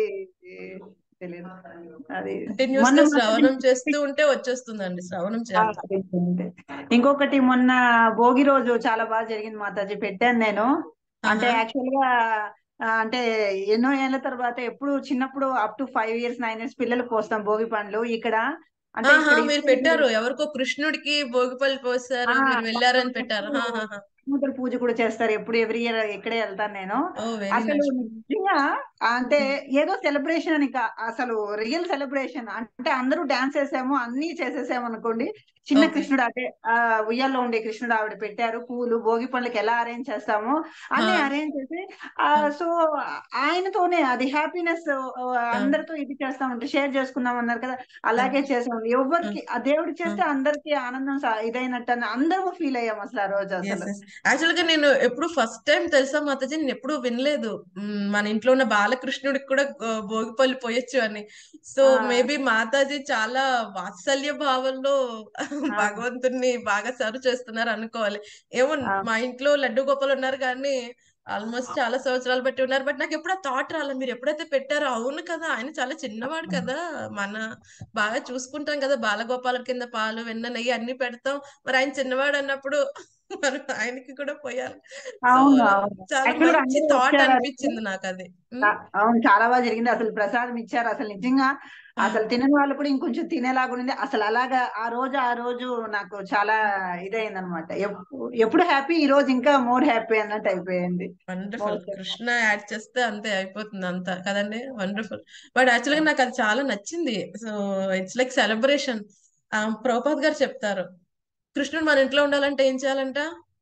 తెలియదు అది కంటిన్యూస్ మొన్న గా మాత్రం శ్రవణం చేస్తూ ఉంటే వచ్చేస్తుందండి శ్రవణం ఆ, చేయాలి అదే, అంతే. ఇంకొకటి మొన్న భోగి రోజు చాలా బాగా జరిగింది మాతాజీ పెట్టాను నేను అంటే ఆహా. యాక్చువల్ గా ఆ, అంటే ఎన్నో ఏళ్ల తర్వాత ఎప్పుడు చిన్నప్పుడు up to five years nine years పిల్లలకు పోస్తాం భోగి పండ్లు ఇక్కడ అంటే ఆహా ఇక్కడ మీరు ఇస్తే పెట్టారు ఎవరికో కృష్ణుడికి భోగిపల్లి పోసారు ఆ, మీరు వెళ్ళారని పెట్టారు హా, హా, హా. సముద్ర పూజ కూడా చేస్తారు ఎప్పుడు ఎవ్రీ ఇయర్ ఇక్కడే వెళ్తాను నేను ఓ వెరీ అసలు నైస్ నిజంగా అంటే ఏదో సెలబ్రేషన్ అని కా- అసలు రియల్ సెలబ్రేషన్ అంటే అందరూ డాన్స్ చేసాము అన్ని చేసేసాము అనుకోండి చిన్న ఓకే కృష్ణుడు అంటే ఆ ఉయ్యాల్లో ఉండే కృష్ణుడు ఆవిడ పెట్టారు పూలు భోగి పండ్లకి ఎలా అరేంజ్ చేస్తామో అన్ని అరేంజ్ చేసి ఆ సో ఆయనతోనే అది హ్యాపీనెస్ అందరితో ఇది చేస్తా ఉంటే షేర్ చేసుకుందాం అన్నారు కదా అలాగే చేసాం ఎవరికి ఆ దేవుడు చేస్తే అందరికి ఆనందం సా- ఇదైనట్టు అని అందరూ ఫీల్ అయ్యాం అసలు ఆ రోజు ఎస్ అసలు ఎస్ యాక్చువల్ గా నేను ఎప్పుడు ఫస్ట్ టైం తెలుసా మాతాజీ నేను ఎప్పుడు వినలేదు మ్, మన ఇంట్లో ఉన్న బాలకృష్ణుడికి కూడా ఆ, భోగిపల్లి పోయొచ్చు అని సో ఆ. మేబీ మాతాజీ చాలా వాత్సల్య భావంలో ఆ. భగవంతుడిని బాగా సర్వ్ చేస్తున్నారు అనుకోవాలి ఏమో ఆ. మా ఇంట్లో లడ్డు గోపాలు ఉన్నారు కానీ ఆల్మోస్ట్ చాలా సంవత్సరాలు బట్టి ఉన్నారు బట్ నాకు ఎప్పుడు ఆ థాట్ రాలే మీరు ఎప్పుడైతే పెట్టారో అవును కదా ఆయన చాలా చిన్నవాడు కదా మన బాగా చూసుకుంటాం కదా బాలగోపాల కింద పాలు వెన్న నెయ్యి అన్ని పెడతాం మరి ఆయన చిన్నవాడు అన్నప్పుడు మరి ఆయనకి కూడా పోయాలి సో అవును అవును చాలా యాక్చువల్ గా మంచి అందరూ థాట్ వచ్చారు అనిపించింది నాకు అది ఉమ్, చా- అవును చాలా బాగా జరిగింది అసలు ప్రసాదం ఇచ్చారు అసలు నిజంగా అసలు తినని వాళ్ళు కూడా ఇంకొంచెం తినేలాగా ఉంది అసలు అలాగా ఆ రోజు ఆ రోజు నాకు చాలా ఇదైంది అనమాట ఎప్పుడు హ్యాపీ ఈ రోజు ఇంకా మోర్ హ్యాపీ అన్నట్టు అయిపోయింది వండర్ఫుల్ Most కృష్ణ యాడ్ చేస్తే అంతే అయిపోతుంది అంతా కదండి వండర్ఫుల్ బట్ యాక్చువల్ గా నాకు అది చాలా నచ్చింది so it's like celebration Prabhupad గారు చెప్తారు కృష్ణుడు మన ఇంట్లో ఉండాలంటే ఏం చేయాలంట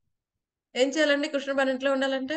ఏం చేయాలండి కృష్ణుడు మన ఇంట్లో ఉండాలంటే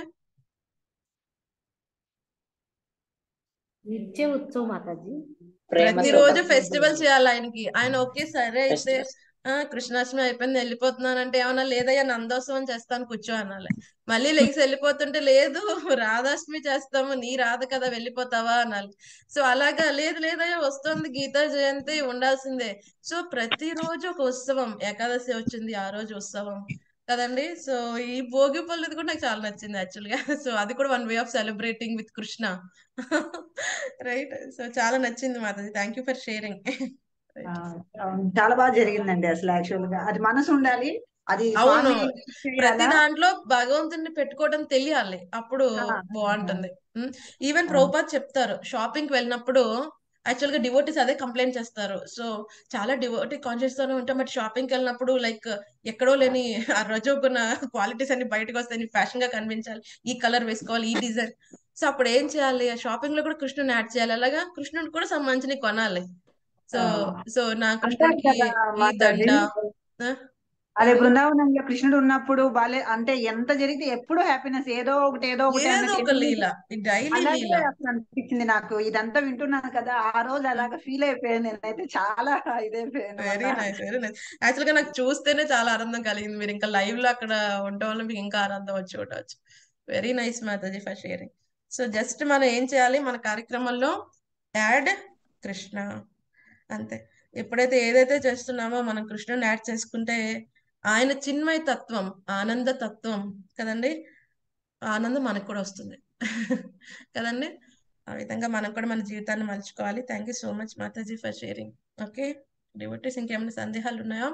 నిత్య ఉత్సవం మాతాజీ ప్రేమతో ప్రతిరోజు ఫెస్టివల్ చేయాలి ఆయనకి ఆయన ఓకే సరే అయితే Festivals. ఆ కృష్ణాష్టమి అయిపోయింది వెళ్ళిపోతున్నానంటే ఏమన్నా లేదయ్యా నందోత్సవం చేస్తాను కూర్చో అనాలి మళ్ళీ లెగిసి వెళ్ళిపోతుంటే లేదు రాధాష్టమి చేస్తాము నీ రాధ కదా వెళ్ళిపోతావా అనాలి సో అలాగా లేదు లేదయ్యా వస్తుంది గీతా జయంతి ఉండాల్సిందే సో ప్రతిరోజు ఒక ఉత్సవం ఏకాదశి వచ్చింది ఆ రోజు ఉత్సవం కదండి సో ఈ భోగి పళ్ళుది కూడా నాకు చాలా నచ్చింది యాక్చువల్ గా సో అది కూడా one way of celebrating with Krishna right so చాలా నచ్చింది Madhavi thank you for sharing ఆ, అవును, చాలా బాగా జరిగిందండి అసలు యాక్చువల్ గా అది మనసు ఉండాలి అది అవును స్వామి ప్రతి చేయాలా దాంట్లో భగవంతుని పెట్టుకోవడం తెలియాలి అప్పుడు ఆ, బాగుంటుంది ఈవెన్ ఆ, ప్రభుపాద్ చెప్తారు షాపింగ్ కి వెళ్ళినప్పుడు యాక్చువల్ గా డివోటీస్ అదే కంప్లైంట్ చేస్తారు సో చాలా డివోటీ కాన్షియస్ తోనే ఉంటాం బట్ షాపింగ్ కి వెళ్ళినప్పుడు లైక్ ఎక్కడో లేని ఆ రజోగుణ క్వాలిటీస్ అన్ని బయటకు వస్తాయి ఫ్యాషన్ గా కనిపించాలి ఈ కలర్ వేసుకోవాలి ఈ డిజైన్ సో అప్పుడు ఏం చేయాలి ఆ షాపింగ్ లో కూడా కృష్ణుని యాడ్ చేయాలి అలాగా కృష్ణుని కూడా సంబంధించి కొనాలి సో ఆ. సో నా అంటారు కృష్ణుడికి కదా ఈ మాతాజీ దండ ఆ, అదే ఏమండి? బృందావనంలో కృష్ణుడు ఉన్నప్పుడు బాలే అంటే ఎంత జరిగితే ఎప్పుడు హ్యాపీనెస్ ఏదో ఒకటి ఏదో ఒకటి ఏదో అన్నట్టు ఒక ఎప్పుడు లీల డైలీ అలాగే లీల అసలు అనిపించింది నాకు ఇదంతా వింటున్నాను కదా ఆ రోజు అలాగా ఫీల్ అయిపోయాను నేనైతే చాలా ఇదైపోయాను వెరీ మొన్న నైస్ వెరీ నైస్ యాక్చువల్ గా నాకు చూస్తేనే చాలా ఆనందం కలిగింది మీరు ఇంకా లైవ్ లో అక్కడ ఉండడం వల్ల మీకు ఇంకా ఆనందం వచ్చి ఉండవచ్చు వెరీ నైస్ మాతాజీ ఫర్ షేరింగ్ సో జస్ట్ మనం ఏం చేయాలి మన కార్యక్రమంలో యాడ్ కృష్ణ అంతే ఎప్పుడైతే ఏదైతే చేస్తున్నామో మనం కృష్ణుని యాడ్ చేసుకుంటే ఆయన చిన్మయ తత్వం ఆనంద తత్వం కదండి ఆ ఆనందం మనకు కూడా వస్తుంది కదండి ఆ విధంగా మనం కూడా మన జీవితాన్ని మలుచుకోవాలి థ్యాంక్ యూ సో మచ్ మాతాజీ ఫర్ షేరింగ్ ఓకే డివోటీస్ ఇంకేమైనా సందేహాలు ఉన్నాయా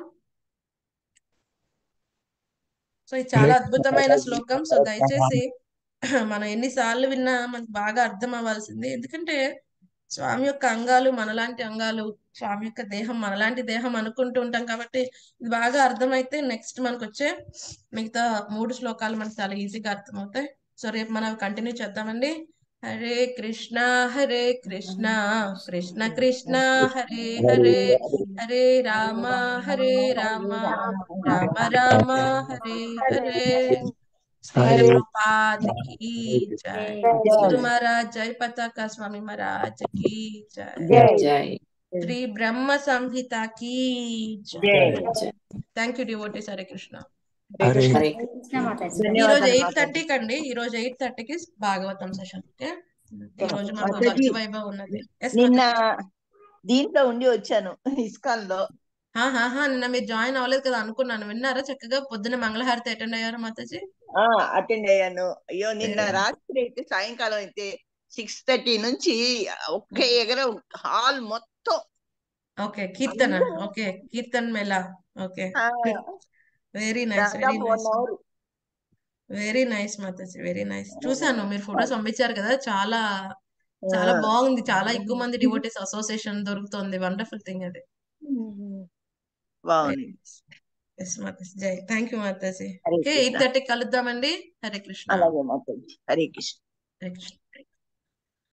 సో ఇది చాలా అద్భుతమైన శ్లోకం సో దయచేసి మనం ఎన్నిసార్లు విన్నా మనకు బాగా అర్థం అవ్వాల్సింది ఎందుకంటే స్వామి యొక్క అంగాలు మనలాంటి అంగాలు స్వామి యొక్క దేహం మనలాంటి దేహం అనుకుంటూ ఉంటాం కాబట్టి ఇది బాగా అర్థమైతే నెక్స్ట్ మనకు వచ్చే మిగతా మూడు శ్లోకాలు మనకు చాలా ఈజీగా అర్థమవుతాయి సో రేపు మనం కంటిన్యూ చేద్దామండి హరే కృష్ణ హరే కృష్ణ కృష్ణ కృష్ణ హరే హరే హరే రామ హరే రామ రామ రామ హరే హరే శ్రీల ప్రభుపాద की जय गुरु महाराज जय पताका स्वामी महाराज की जय జై జై श्री ब्रह्म संहिता की जय జై thank you devotees Hare Krishna Hare Hare Krishna మాతాజీ ఈ రోజు ధన్యవాదాలు ఎయిట్ మాతాజీ థర్టీకి అండి ఈ రోజు ఎయిట్ థర్టీకి భాగవతం సెషన్ ఓకే ఈ రోజు మాకు మాతాజీ భక్తి వైభవ్ ఉన్నది ఎస్ నిన్న మాతాజీ దీంట్లో ఉండి వచ్చాను ఇస్కాన్ లో హా హా హా నిన్న మీరు జాయిన్ అవ్వలేదు కదా అనుకున్నాను విన్నారా చక్కగా పొద్దున్న మంగళహారతి అటెండ్ అయ్యారా మాతాజీ ఆ అటెండ్ అయ్యాను అయ్యో నిన్న వెరీ రాత్రి అయితే సాయంకాలం అయితే సిక్స్ థర్టీ నుంచి ఒకే ఎగర హాల్ మొత్తం ఓకే కీర్తన అందరూ ఓకే కీర్తన్ మేళా ఓకే ఆ, వెరీ నైస్ వెరీ దాదాపు one nice hour very nice మాతాజీ వెరీ నైస్ చూసాను మీరు ఫొటోస్ పంపించారు కదా చాలా చాలా బాగుంది చాలా ఎక్కువ మంది డివోటీస్ అసోసియేషన్ దొరుకుతుంది వండర్ఫుల్ థింగ్ అది వెరీ బాగుంది నైస్ ఎస్ మాతాజీ జై థ్యాంక్ యూ మాతాజీ Hare okay eight Krishna thirty కలుద్దామండి హరే కృష్ణ అలాగే మాతాజీ హరే కృష్ణ హరే కృష్ణ